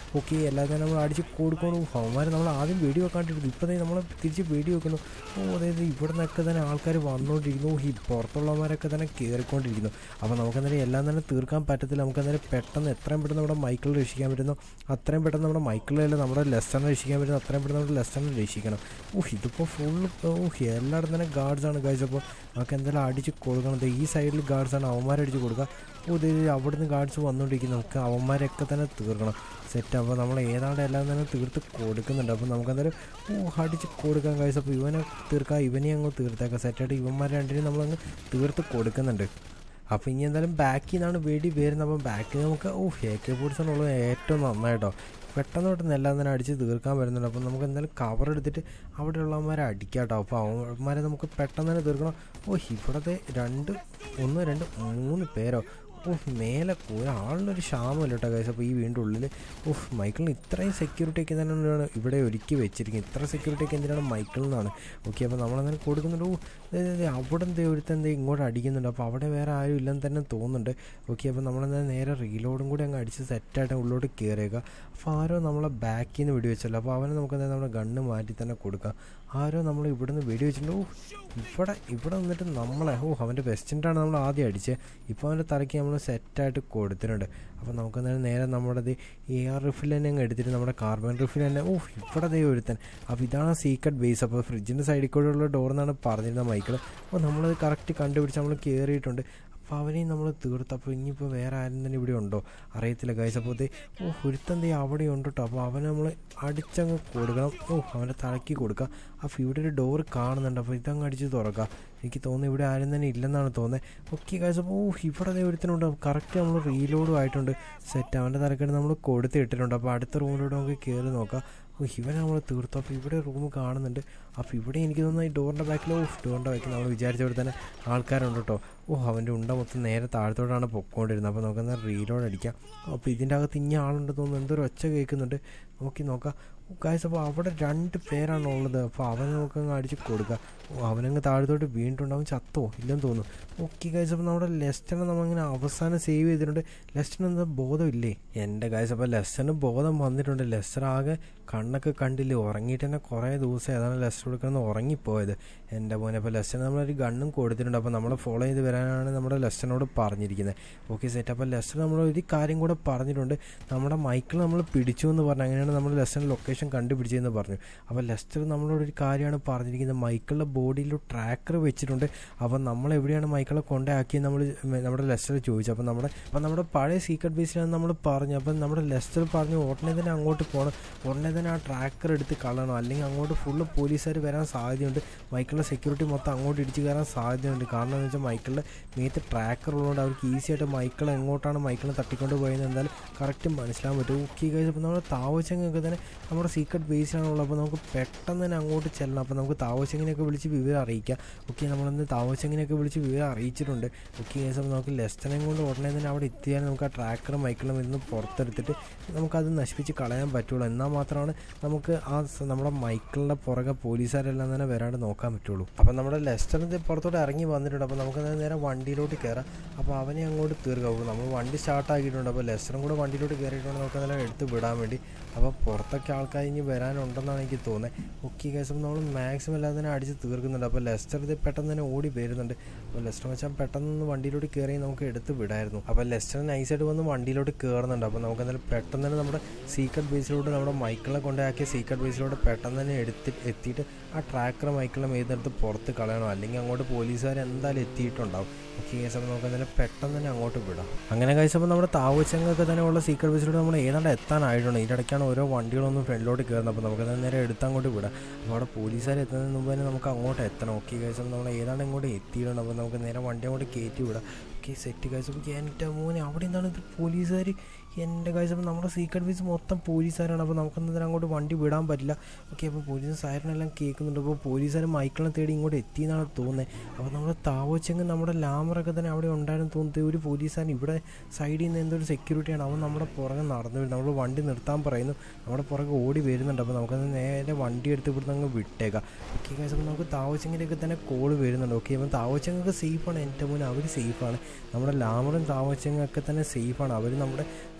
ഓക്കെ എല്ലാവരും തന്നെ നമ്മൾ അടിച്ച് കൊടുക്കണം അവന്മാർ നമ്മൾ ആദ്യം വെടി വെക്കാണ്ടിരുന്നു ഇപ്പോൾ നമ്മൾ തിരിച്ച് വെടി വെക്കുന്നു ഓ അതായത് ഇവിടെ നിന്നൊക്കെ തന്നെ ആൾക്കാർ വന്നുകൊണ്ടിരിക്കുന്നു ഈ പുറത്തുള്ളവന്മാരൊക്കെ തന്നെ കയറിക്കൊണ്ടിരിക്കുന്നു അപ്പോൾ നമുക്ക് അന്നേരം എല്ലാം തന്നെ തീർക്കാൻ പറ്റത്തില്ല നമുക്ക് അന്നേരം പെട്ടെന്ന് എത്രയും പെട്ടെന്ന് നമ്മുടെ മൈക്കിൾ രക്ഷിക്കാൻ പറ്റുന്നു അത്രയും പെട്ടെന്ന് നമ്മുടെ മൈക്കിളിൽ നമ്മുടെ ലെസ്റ്ററിനെ രക്ഷിക്കാൻ പറ്റുന്നു അത്രയും പെട്ടെന്ന് നമ്മുടെ ലെസ്റ്ററിനെ രക്ഷിക്കണം ഓ ഇതിപ്പോൾ ഫുള്ള് ഓ എല്ലായിടത്തും തന്നെ ഗാർഡ്സാണ് ഗൈസ് അപ്പോൾ നമുക്ക് എന്തായാലും അടിച്ച് കൊടുക്കണം ദേ ഈ സൈഡിൽ ഗാർഡ്സാണ് അവന്മാരടിച്ച് കൊടുക്കുക ഓ ഇത് അവിടുന്ന് ഗാർഡ്സ് വന്നുകൊണ്ടിരിക്കുന്നു നമുക്ക് അവന്മാരൊക്കെ തന്നെ തീർക്കണം സെറ്റ് അപ്പോൾ നമ്മൾ ഏതാണ്ട് എല്ലാം തന്നെ തീർത്ത് കൊടുക്കുന്നുണ്ട് അപ്പോൾ നമുക്ക് എന്തായാലും ഓ അടിച്ച് കൊടുക്കാൻ കഴിച്ചു അപ്പോൾ ഇവനെ തീർക്കാം ഇവനെ അങ്ങ് തീർത്തേക്കാം സെറ്റായിട്ട് ഇവന്മാർ രണ്ടിനും നമ്മളങ്ങ് തീർത്ത് കൊടുക്കുന്നുണ്ട് അപ്പോൾ ഇനി എന്തായാലും ബാക്കിൽ നിന്നാണ് വെടി വരുന്നത് അപ്പം ബാക്കിൽ നമുക്ക് ഓ എ കെ ഉള്ളത് ഏറ്റവും നന്നായിട്ടോ പെട്ടെന്ന് പെട്ടെന്ന് എല്ലാം തന്നെ അടിച്ച് തീർക്കാൻ വരുന്നുണ്ട് അപ്പം നമുക്ക് എന്തായാലും കവർ എടുത്തിട്ട് അവിടെയുള്ളവന്മാരെ അടിക്കാം കേട്ടോ അപ്പോൾ അവന്മാരെ നമുക്ക് പെട്ടെന്ന് തന്നെ തീർക്കണം ഓ ഇവിടത്തെ രണ്ട് ഒന്ന് രണ്ട് മൂന്ന് പേരോ ഓ മേലെ ഒരാളിനൊരു ക്ഷാമമില്ല കേട്ടോ കൈസ് അപ്പോൾ ഈ വീണ്ടും ഉള്ളിൽ ഓഹ് മൈക്കിളിന് ഇത്രയും സെക്യൂരിറ്റി ഒക്കെ തന്നെയാണ് ഇവിടെ ഒരുക്കി വെച്ചിരിക്കുന്നത് ഇത്ര സെക്യൂരിറ്റി ഒക്കെ എന്തിനാണ് മൈക്കിളിൽ നിന്നാണ് ഓക്കെ അപ്പോൾ നമ്മളങ്ങനെ കൊടുക്കുന്നുണ്ട് ഓ അവിടെ എന്തേ ഒരുത്തൻ എന്തേ ഇങ്ങോട്ട് അടിക്കുന്നുണ്ട് അപ്പോൾ അവിടെ വേറെ ആരും ഇല്ലെന്ന് തന്നെ തോന്നുന്നുണ്ട് ഓക്കെ അപ്പോൾ നമ്മളെന്താ നേരെ റീലോഡും കൂടി അങ്ങ് അടിച്ച് സെറ്റായിട്ട് ഉള്ളോട്ട് കയറിയേക്കുക അപ്പോൾ ആരോ നമ്മളെ ബാക്കിൽ നിന്ന് വെടിവെച്ചല്ലോ അപ്പോൾ അവനെ നമുക്ക് എന്താ നമ്മുടെ ഗണ്ണ് മാറ്റി തന്നെ കൊടുക്കാം ആരോ നമ്മൾ ഇവിടെ നിന്ന് വെടിവെച്ചിട്ടുണ്ട് ഓ ഇവിടെ ഇവിടെ നിന്നിട്ട് നമ്മളെ ഓ അവൻ്റെ വെസ്റ്റിൻ്റാണ് നമ്മൾ ആദ്യം അടിച്ചത് ഇപ്പോൾ അവൻ്റെ തലയ്ക്ക് നമ്മൾ സെറ്റായിട്ട് കൊടുത്തിട്ടുണ്ട് അപ്പോൾ നമുക്ക് എന്തായാലും നേരെ നമ്മുടെ എ ആർ റിഫിൽ തന്നെ അങ്ങ് എടുത്തിട്ട് നമ്മുടെ കാർബൺ റിഫിൽ തന്നെ ഓ ഇവിടെ ദേ ഒരുത്തൻ അപ്പോൾ ഇതാണ് സീക്രട്ട് ബേസ് അപ്പോൾ ഫ്രിഡ്ജിൻ്റെ സൈഡിൽ കൂടെയുള്ള ഡോർ എന്നാണ് പറഞ്ഞിരുന്നത് മൈക്കിൾ അപ്പോൾ നമ്മളത് കറക്റ്റ് കണ്ടുപിടിച്ച് നമ്മൾ കയറിയിട്ടുണ്ട് അപ്പോൾ അവനെയും നമ്മൾ തീർത്തു അപ്പോൾ ഇനിയിപ്പോൾ വേറെ ആരും തന്നെ ഇവിടെ ഉണ്ടോ അറിയത്തില്ല ഗൈസ് അപ്പോൾ ഇത് ഓ ഒരുത്തൻ ദേ അവിടെ ഉണ്ട് കേട്ടോ അപ്പോൾ അവനെ നമ്മൾ അടിച്ചങ്ങ് കൊടുക്കണം ഓ അവൻ്റെ തലക്കി കൊടുക്കുക അപ്പോൾ ഇവിടെ ഒരു ഡോർ കാണുന്നുണ്ട് അപ്പോൾ ഇതങ്ങ് അടിച്ച് തുറക്കാം എനിക്ക് തോന്നുന്നു ഇവിടെ ആരും തന്നെ ഇല്ലെന്നാണ് തോന്നുന്നത് ഓക്കെ ഗൈസ് അപ്പോൾ ഓ ഇവിടെ ദേ ഒരുത്തനുണ്ട് കറക്റ്റ് നമ്മൾ റീലോഡും ആയിട്ടുണ്ട് സെറ്റ് അവൻ്റെ തലക്കെട്ട് നമ്മൾ കൊടുത്ത് ഇട്ടിട്ടുണ്ട് അപ്പോൾ അടുത്ത റൂമിലൂടെ നമുക്ക് കയറി നോക്കാം ഓ ഇവനെ നമ്മൾ തീർത്തു അപ്പോൾ ഇവിടെ റൂം കാണുന്നുണ്ട് അപ്പോൾ ഇവിടെ എനിക്ക് തോന്നുന്നു ഈ ഡോറിൻ്റെ ബാക്കിൽ ഓ ഡോറിൻ്റെ ബാക്കിൽ നമ്മൾ വിചാരിച്ച പോലെ തന്നെ ആൾക്കാരുണ്ട് കേട്ടോ ഓ അവൻ്റെ ഉണ്ട മൊത്തം നേരെ താഴത്തോടാണ് പൊക്കോണ്ടിരുന്നത് അപ്പോൾ നമുക്കെന്താ റീലോഡ് അടിക്കാം അപ്പോൾ ഇതിൻ്റെ അകത്ത് ഇനി ആളുണ്ട് തോന്നുന്നു എന്തൊരു ഒച്ച കേൾക്കുന്നുണ്ട് നോക്കി നോക്കാം ഗായ്സ് അപ്പോൾ അവിടെ രണ്ട് പേരാണ് ഉള്ളത് അപ്പോൾ അവനെ നമുക്കങ്ങ് അടിച്ച് കൊടുക്കുക ഓ അവനങ്ങ് താഴത്തോട്ട് വീണിട്ടുണ്ട് അവൻ ചത്തോ ഇല്ലെന്ന് തോന്നുന്നു ഓക്കെ ഗായ്സ് അപ്പോൾ നമ്മുടെ ലെസ്റ്ററിനെ നമ്മളിങ്ങനെ അവസാനം സേവ് ചെയ്തിട്ടുണ്ട് ലെസ്റ്ററിന് എന്താ ബോധമില്ലേ എൻ്റെ ഗായ്സ് അപ്പോൾ ലെസ്റ്ററിന് ബോധം വന്നിട്ടുണ്ട് ലെസ്റ്റർ ആകെ കണ്ണൊക്കെ കണ്ടില്ലേ ഉറങ്ങിയിട്ട് തന്നെ കുറേ ദിവസം ഏതാണ് ലെസ്റ്റർ കൊടുക്കുന്നത് ഉറങ്ങിപ്പോയത് എൻ്റെ മോനെ അപ്പോൾ ലെസ്റ്ററിന് നമ്മളൊരു ഗണ്ണും കൊടുത്തിട്ടുണ്ട് അപ്പോൾ നമ്മളെ ഫോളോ ചെയ്ത് വരാനാണ് നമ്മുടെ ലെസ്റ്ററിനോട് പറഞ്ഞിരിക്കുന്നത് ഓക്കെ സെറ്റ് അപ്പോൾ ലെസ്റ്റർ നമ്മൾ ഒരു കാര്യം കൂടെ പറഞ്ഞിട്ടുണ്ട് നമ്മുടെ മൈക്കിൾ നമ്മൾ പിടിച്ചു എന്ന് പറഞ്ഞു അങ്ങനെയാണ് നമ്മൾ ലെസ്റ്ററിൻ്റെ ലൊക്കേഷൻ കണ്ടുപിടിച്ചതെന്ന് പറഞ്ഞു അപ്പോൾ ലെസ്റ്റർ നമ്മളോട് ഒരു കാര്യമാണ് പറഞ്ഞിരിക്കുന്നത് മൈക്കിളിൻ്റെ ബോഡിയിൽ ട്രാക്കർ വെച്ചിട്ടുണ്ട് അപ്പോൾ നമ്മൾ എവിടെയാണ് മൈക്കിളെ കൊണ്ടാക്കിയത് നമ്മൾ നമ്മുടെ ലെസ്റ്റർ ചോദിച്ചു അപ്പോൾ നമ്മുടെ അപ്പോൾ നമ്മുടെ പഴയ സീക്രട്ട് ബേസിലാണ് നമ്മൾ പറഞ്ഞു അപ്പം നമ്മുടെ ലെസ്റ്റർ പറഞ്ഞു ഉടനെ തന്നെ അങ്ങോട്ട് പോകണം ഉടനെ തന്നെ ആ ട്രാക്കർ എടുത്ത് കളയണം അല്ലെങ്കിൽ അങ്ങോട്ട് ഫുള്ള് പോലീസുകാർ വരാൻ സാധ്യതയുണ്ട് മൈക്കിളിൻ്റെ സെക്യൂരിറ്റി മൊത്തം അങ്ങോട്ട് ഇടിച്ച് കയറാൻ സാധ്യതയുണ്ട് കാരണം എന്ന് വെച്ചാൽ മൈക്കിളിൻ്റെ മേത്ത് ട്രാക്കർ ഉള്ളതുകൊണ്ട് അവർക്ക് ഈസി ആയിട്ട് മൈക്കിൾ എങ്ങോട്ടാണ് മൈക്കിളിനെ തട്ടിക്കൊണ്ട് പോയതെന്ന് എന്തായാലും കറക്റ്റ് മനസ്സിലാൻ പറ്റും ഓക്കെ കഴിച്ച് അപ്പോൾ നമ്മുടെ താവച്ചങ്ങൊക്കെ തന്നെ നമ്മുടെ സീക്രട്ട് ബേസിലാണുള്ളത് അപ്പോൾ നമുക്ക് പെട്ടെന്ന് തന്നെ അങ്ങോട്ട് ചെല്ലണം അപ്പോൾ നമുക്ക് താവച്ചങ്ങിനെയൊക്കെ വിളിച്ച് വിവരം അറിയിക്കാം ഓക്കെ നമ്മളന്ന് താവച്ചങ്ങിനെയൊക്കെ വിളിച്ച് വിവരം അറിയിച്ചിട്ടുണ്ട് ഓക്കെ കേസ് അപ്പോൾ നമുക്ക് ലെസ്റ്റനെയും കൊണ്ട് ഉടനെ തന്നെ അവിടെ എത്തിയാൽ നമുക്ക് ആ ട്രാക്കറും മൈക്കിളും ഇരുന്ന് പുറത്തെടുത്തിട്ട് നമുക്കത് നശിപ്പിച്ച് കളയാൻ പറ്റുള്ളൂ എന്നാൽ മാത്രമാണ് നമുക്ക് ആ നമ്മുടെ മൈക്കിളിൻ്റെ പുറകെ പോലീസുകാരെല്ലാം തന്നെ വരാണ്ട് നോക്കാൻ പറ്റുള്ളൂ അപ്പോൾ നമ്മുടെ ലെസ്റ്ററിൻ്റെ പുറത്തോട്ട് ഇറങ്ങി വന്നിട്ടുണ്ട് അപ്പോൾ നമുക്ക് നേരെ വണ്ടിയിലോട്ട് കയറാം അപ്പോൾ അവനെ അങ്ങോട്ട് തീർക്കാം നമ്മൾ വണ്ടി സ്റ്റാർട്ട് ആക്കിയിട്ടുണ്ട് അപ്പോൾ ലെസ്റ്ററും കൂടെ വണ്ടിയിലോട്ട് കയറിയിട്ടുണ്ട് നമുക്ക് നല്ല എടുത്ത് വിടാൻ വേണ്ടി അപ്പോൾ പുറത്തൊക്കെ ആൾക്കാർ ഇനി വരാനുണ്ടെന്നാണ് എനിക്ക് തോന്നുന്നത് ഓക്കെ കേസും നമ്മൾ മാക്സിമം എല്ലാം തന്നെ അടിച്ച് തീർക്കുന്നുണ്ട് അപ്പോൾ ലെസ്റ്റർ ഇത് പെട്ടെന്ന് തന്നെ ഓടി വരുന്നുണ്ട് അപ്പോൾ ലെസ്റ്റർ വെച്ചാൽ പെട്ടെന്ന് വണ്ടിയിലോട്ട് കയറി നമുക്ക് എടുത്ത് വിടായിരുന്നു അപ്പോൾ ലെസ്റ്റർ നൈസായിട്ട് വന്ന് വണ്ടിയിലോട്ട് കയറുന്നുണ്ട് അപ്പോൾ നമുക്ക് എന്തായാലും പെട്ടെന്ന് തന്നെ നമ്മുടെ സീക്രട്ട് ബേസിലോട്ട് നമ്മുടെ മൈക്കിളെ കൊണ്ടാക്കിയ സീക്രട്ട് ബേസിലോട്ട് പെട്ടെന്ന് തന്നെ എടുത്ത് എത്തിയിട്ട് ആ ട്രാക്കർ മൈക്കിളെ മേതെടുത്ത് പുറത്ത് കളയണം അല്ലെങ്കിൽ അങ്ങോട്ട് പോലീസുകാർ എന്തായാലും എത്തിയിട്ടുണ്ടാവും ഓക്കെ കേസ് അപ്പോൾ നമുക്ക് എന്തായാലും പെട്ടെന്ന് തന്നെ അങ്ങോട്ട് വിടാം അങ്ങനെ കഴിച്ചപ്പോൾ നമ്മുടെ താവച്ചങ്ങൊക്കെ തന്നെ ഉള്ള സീക്രട്ട് ബേസിലോട്ട് നമ്മൾ ഏതാണ്ട് എത്താനായിട്ടുണ്ട് ഇതിനിടയ്ക്കാണ് ഓരോ വണ്ടികളൊന്നും ഫ്രണ്ടിലോട്ട് കയറുന്നത് അപ്പോൾ നമുക്ക് നേരെ എടുത്ത് അങ്ങോട്ട് വിടാം അപ്പോൾ അവിടെ പോലീസുകാർ എത്തുന്നതിന് മുമ്പ് തന്നെ നമുക്ക് അങ്ങോട്ട് എത്തണം ഓക്കെ കഴിച്ചപ്പോൾ നമ്മൾ ഏതാണ്ട് ഇങ്ങോട്ട് എത്തിയിട്ടുണ്ട് അപ്പോൾ നമുക്ക് നേരെ വണ്ടി അങ്ങോട്ട് കയറ്റി വിടാം ഓക്കെ സെറ്റ് കഴിച്ചപ്പോൾ എൻ്റെ മോനെ അവിടെ എന്താണ് ഇത് പോലീസുകാർ എൻ്റെ കഴിച്ചപ്പോൾ നമ്മുടെ സീക്രട്ട് ബേസ് മൊത്തം പോലീസുകാരാണ് അപ്പോൾ നമുക്കൊന്നും അങ്ങോട്ട് വണ്ടി വിടാൻ പറ്റില്ല ഓക്കെ അപ്പോൾ പോലീസ് സൈറനെല്ലാം കേൾക്കുന്നുണ്ട് അപ്പോൾ പോലീസുകാർ മൈക്കിളിനെ തേടി ഇങ്ങോട്ട് എത്തിയെന്നാണ് തോന്നുന്നത് അപ്പോൾ നമ്മുടെ താവച്ചെങ്കിൽ നമ്മുടെ ലാമറൊക്കെ തന്നെ അവിടെ ഉണ്ടായിരുന്നു തോന്നുന്നത് ഒരു പോലീസുകാരൻ ഇവിടെ സൈഡിൽ നിന്ന് എന്തൊരു സെക്യൂരിറ്റിയാണ് അവൻ നമ്മുടെ പുറകെ നടന്നു വരും നമ്മൾ വണ്ടി നിർത്താൻ പറയുന്നു നമ്മുടെ പുറകെ ഓടി വരുന്നുണ്ട് അപ്പോൾ നമുക്കത് നേരെ വണ്ടി എടുത്ത് ഇവിടുന്ന് അങ്ങ് വിട്ടേക്കാം ഓക്കെ കഴിച്ച് അപ്പോൾ നമുക്ക് താവച്ചെങ്കിലൊക്കെ തന്നെ കോൾ വരുന്നുണ്ട് ഓക്കെ അപ്പോൾ താവച്ചെങ്ങൊക്കെ സേഫാണ് എൻ്റെ മുന്നേ അവർ സേഫാണ് നമ്മുടെ ലാമറും താവച്ചെങ്ങൊക്കെ തന്നെ സേഫാണ് അവർ നമ്മുടെ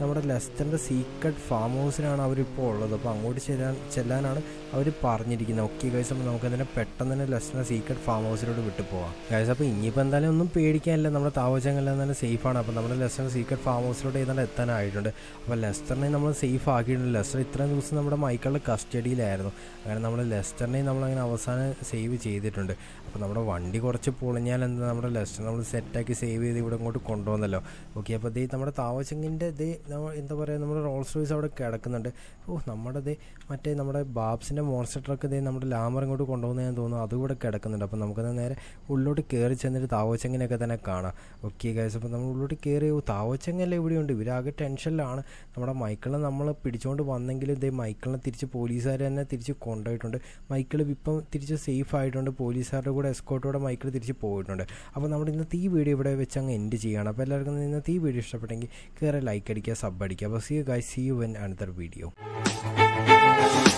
നമ്മുടെ ലെസ്റ്ററിൻ്റെ സീക്രട്ട് ഫാം ഹൗസിലാണ് അവരിപ്പോൾ ഉള്ളത് അപ്പോൾ അങ്ങോട്ട് ചെല്ലാൻ ചെല്ലാനാണ് അവർ പറഞ്ഞിരിക്കുന്നത് ഓക്കെ ഗൈസ് അപ്പോൾ നമുക്ക് അതിനെ പെട്ടെന്ന് തന്നെ ലെസ്റ്ററിൻ്റെ സീക്രട്ട് ഫാം ഹൗസിലോട്ട് വിട്ടു പോവാം ഗൈസ് അപ്പോൾ ഇനിയിപ്പോൾ എന്തായാലും ഒന്നും പേടിക്കാനില്ല നമ്മുടെ താവച്ചങ്ങെല്ലാം തന്നെ സേഫാണ് അപ്പോൾ നമ്മുടെ ലെസ്റ്ററിൻ്റെ സീക്രട്ട് ഫാം ഹൗസിലോട്ട് ഏതാണ്ട് എത്താനായിട്ടുണ്ട് അപ്പോൾ ലെസ്റ്ററിനെ നമ്മൾ സേഫ് ആക്കിയിട്ടുണ്ട് ലെസ്റ്റർ ഇത്രയും ദിവസം നമ്മുടെ മൈക്കളുടെ കസ്റ്റഡിയിലായിരുന്നു അങ്ങനെ നമ്മൾ ലെസ്റ്ററിനെ നമ്മളങ്ങനെ അവസാനം സേവ് ചെയ്തിട്ടുണ്ട് അപ്പോൾ നമ്മുടെ വണ്ടി കുറച്ച് പൊളിഞ്ഞാൽ എന്താ നമ്മുടെ ലെസ്റ്റർ നമ്മൾ സെറ്റാക്കി സേവ് ചെയ്ത് ഇവിടെ ഇങ്ങോട്ട് കൊണ്ടുവന്നല്ലോ ഓക്കെ അപ്പോൾ ദേ നമ്മുടെ താവച്ചങ്ങിൻ്റെ ദേ നമ്മൾ എന്താ പറയുക നമ്മുടെ റോൾസ് റോയ്സ് അവിടെ കിടക്കുന്നുണ്ട് ഓ നമ്മുടെ ദേ മറ്റേ നമ്മുടെ ബാബ്സിൻ്റെ മോൺസ്റ്റർ ട്രക്ക് ദേ നമ്മുടെ ലാമർ ഇങ്ങോട്ട് കൊണ്ടുപോകുന്ന ഞാൻ തോന്നുന്നു അതും ഇവിടെ കിടക്കുന്നുണ്ട് അപ്പോൾ നമുക്കത് നേരെ ഉള്ളിലോട്ട് കയറി ചെന്നിട്ട് താവച്ചങ്ങിനൊക്കെ തന്നെ കാണാം ഓക്കെ ഗൈസ് അപ്പോൾ നമ്മൾ ഉള്ളിലോട്ട് കയറി ഓ താവച്ചങ്ങല്ല ഇവിടെയുണ്ട് ഇവരാകെ ടെൻഷനിലാണ് നമ്മുടെ മൈക്കിളിനെ നമ്മൾ പിടിച്ചുകൊണ്ട് വന്നെങ്കിൽ ഇതേ മൈക്കിളിനെ തിരിച്ച് പോലീസുകാർ തന്നെ തിരിച്ച് കൊണ്ടുപോയിട്ടുണ്ട് മൈക്കിൾ ഇപ്പം തിരിച്ച് സേഫ് ആയിട്ടുണ്ട് പോലീസുകാരുടെ കൂടെ എസ്കോട്ടോടെ മൈക്കിൾ തിരിച്ച് പോയിട്ടുണ്ട് അപ്പോൾ നമ്മുടെ ഇന്നത്തെ ഈ വീഡിയോ ഇവിടെ വെച്ച് അങ്ങ് എൻഡ് ചെയ്യുകയാണ് അപ്പോൾ എല്ലാവർക്കും ഇന്നത്തെ ഈ വീഡിയോ ഇഷ്ടപ്പെട്ടെങ്കിൽ കയറി ലൈക്ക് അടിക്കുക സബ് അടിക്കുക അപ്പോൾ see you guys see you in another video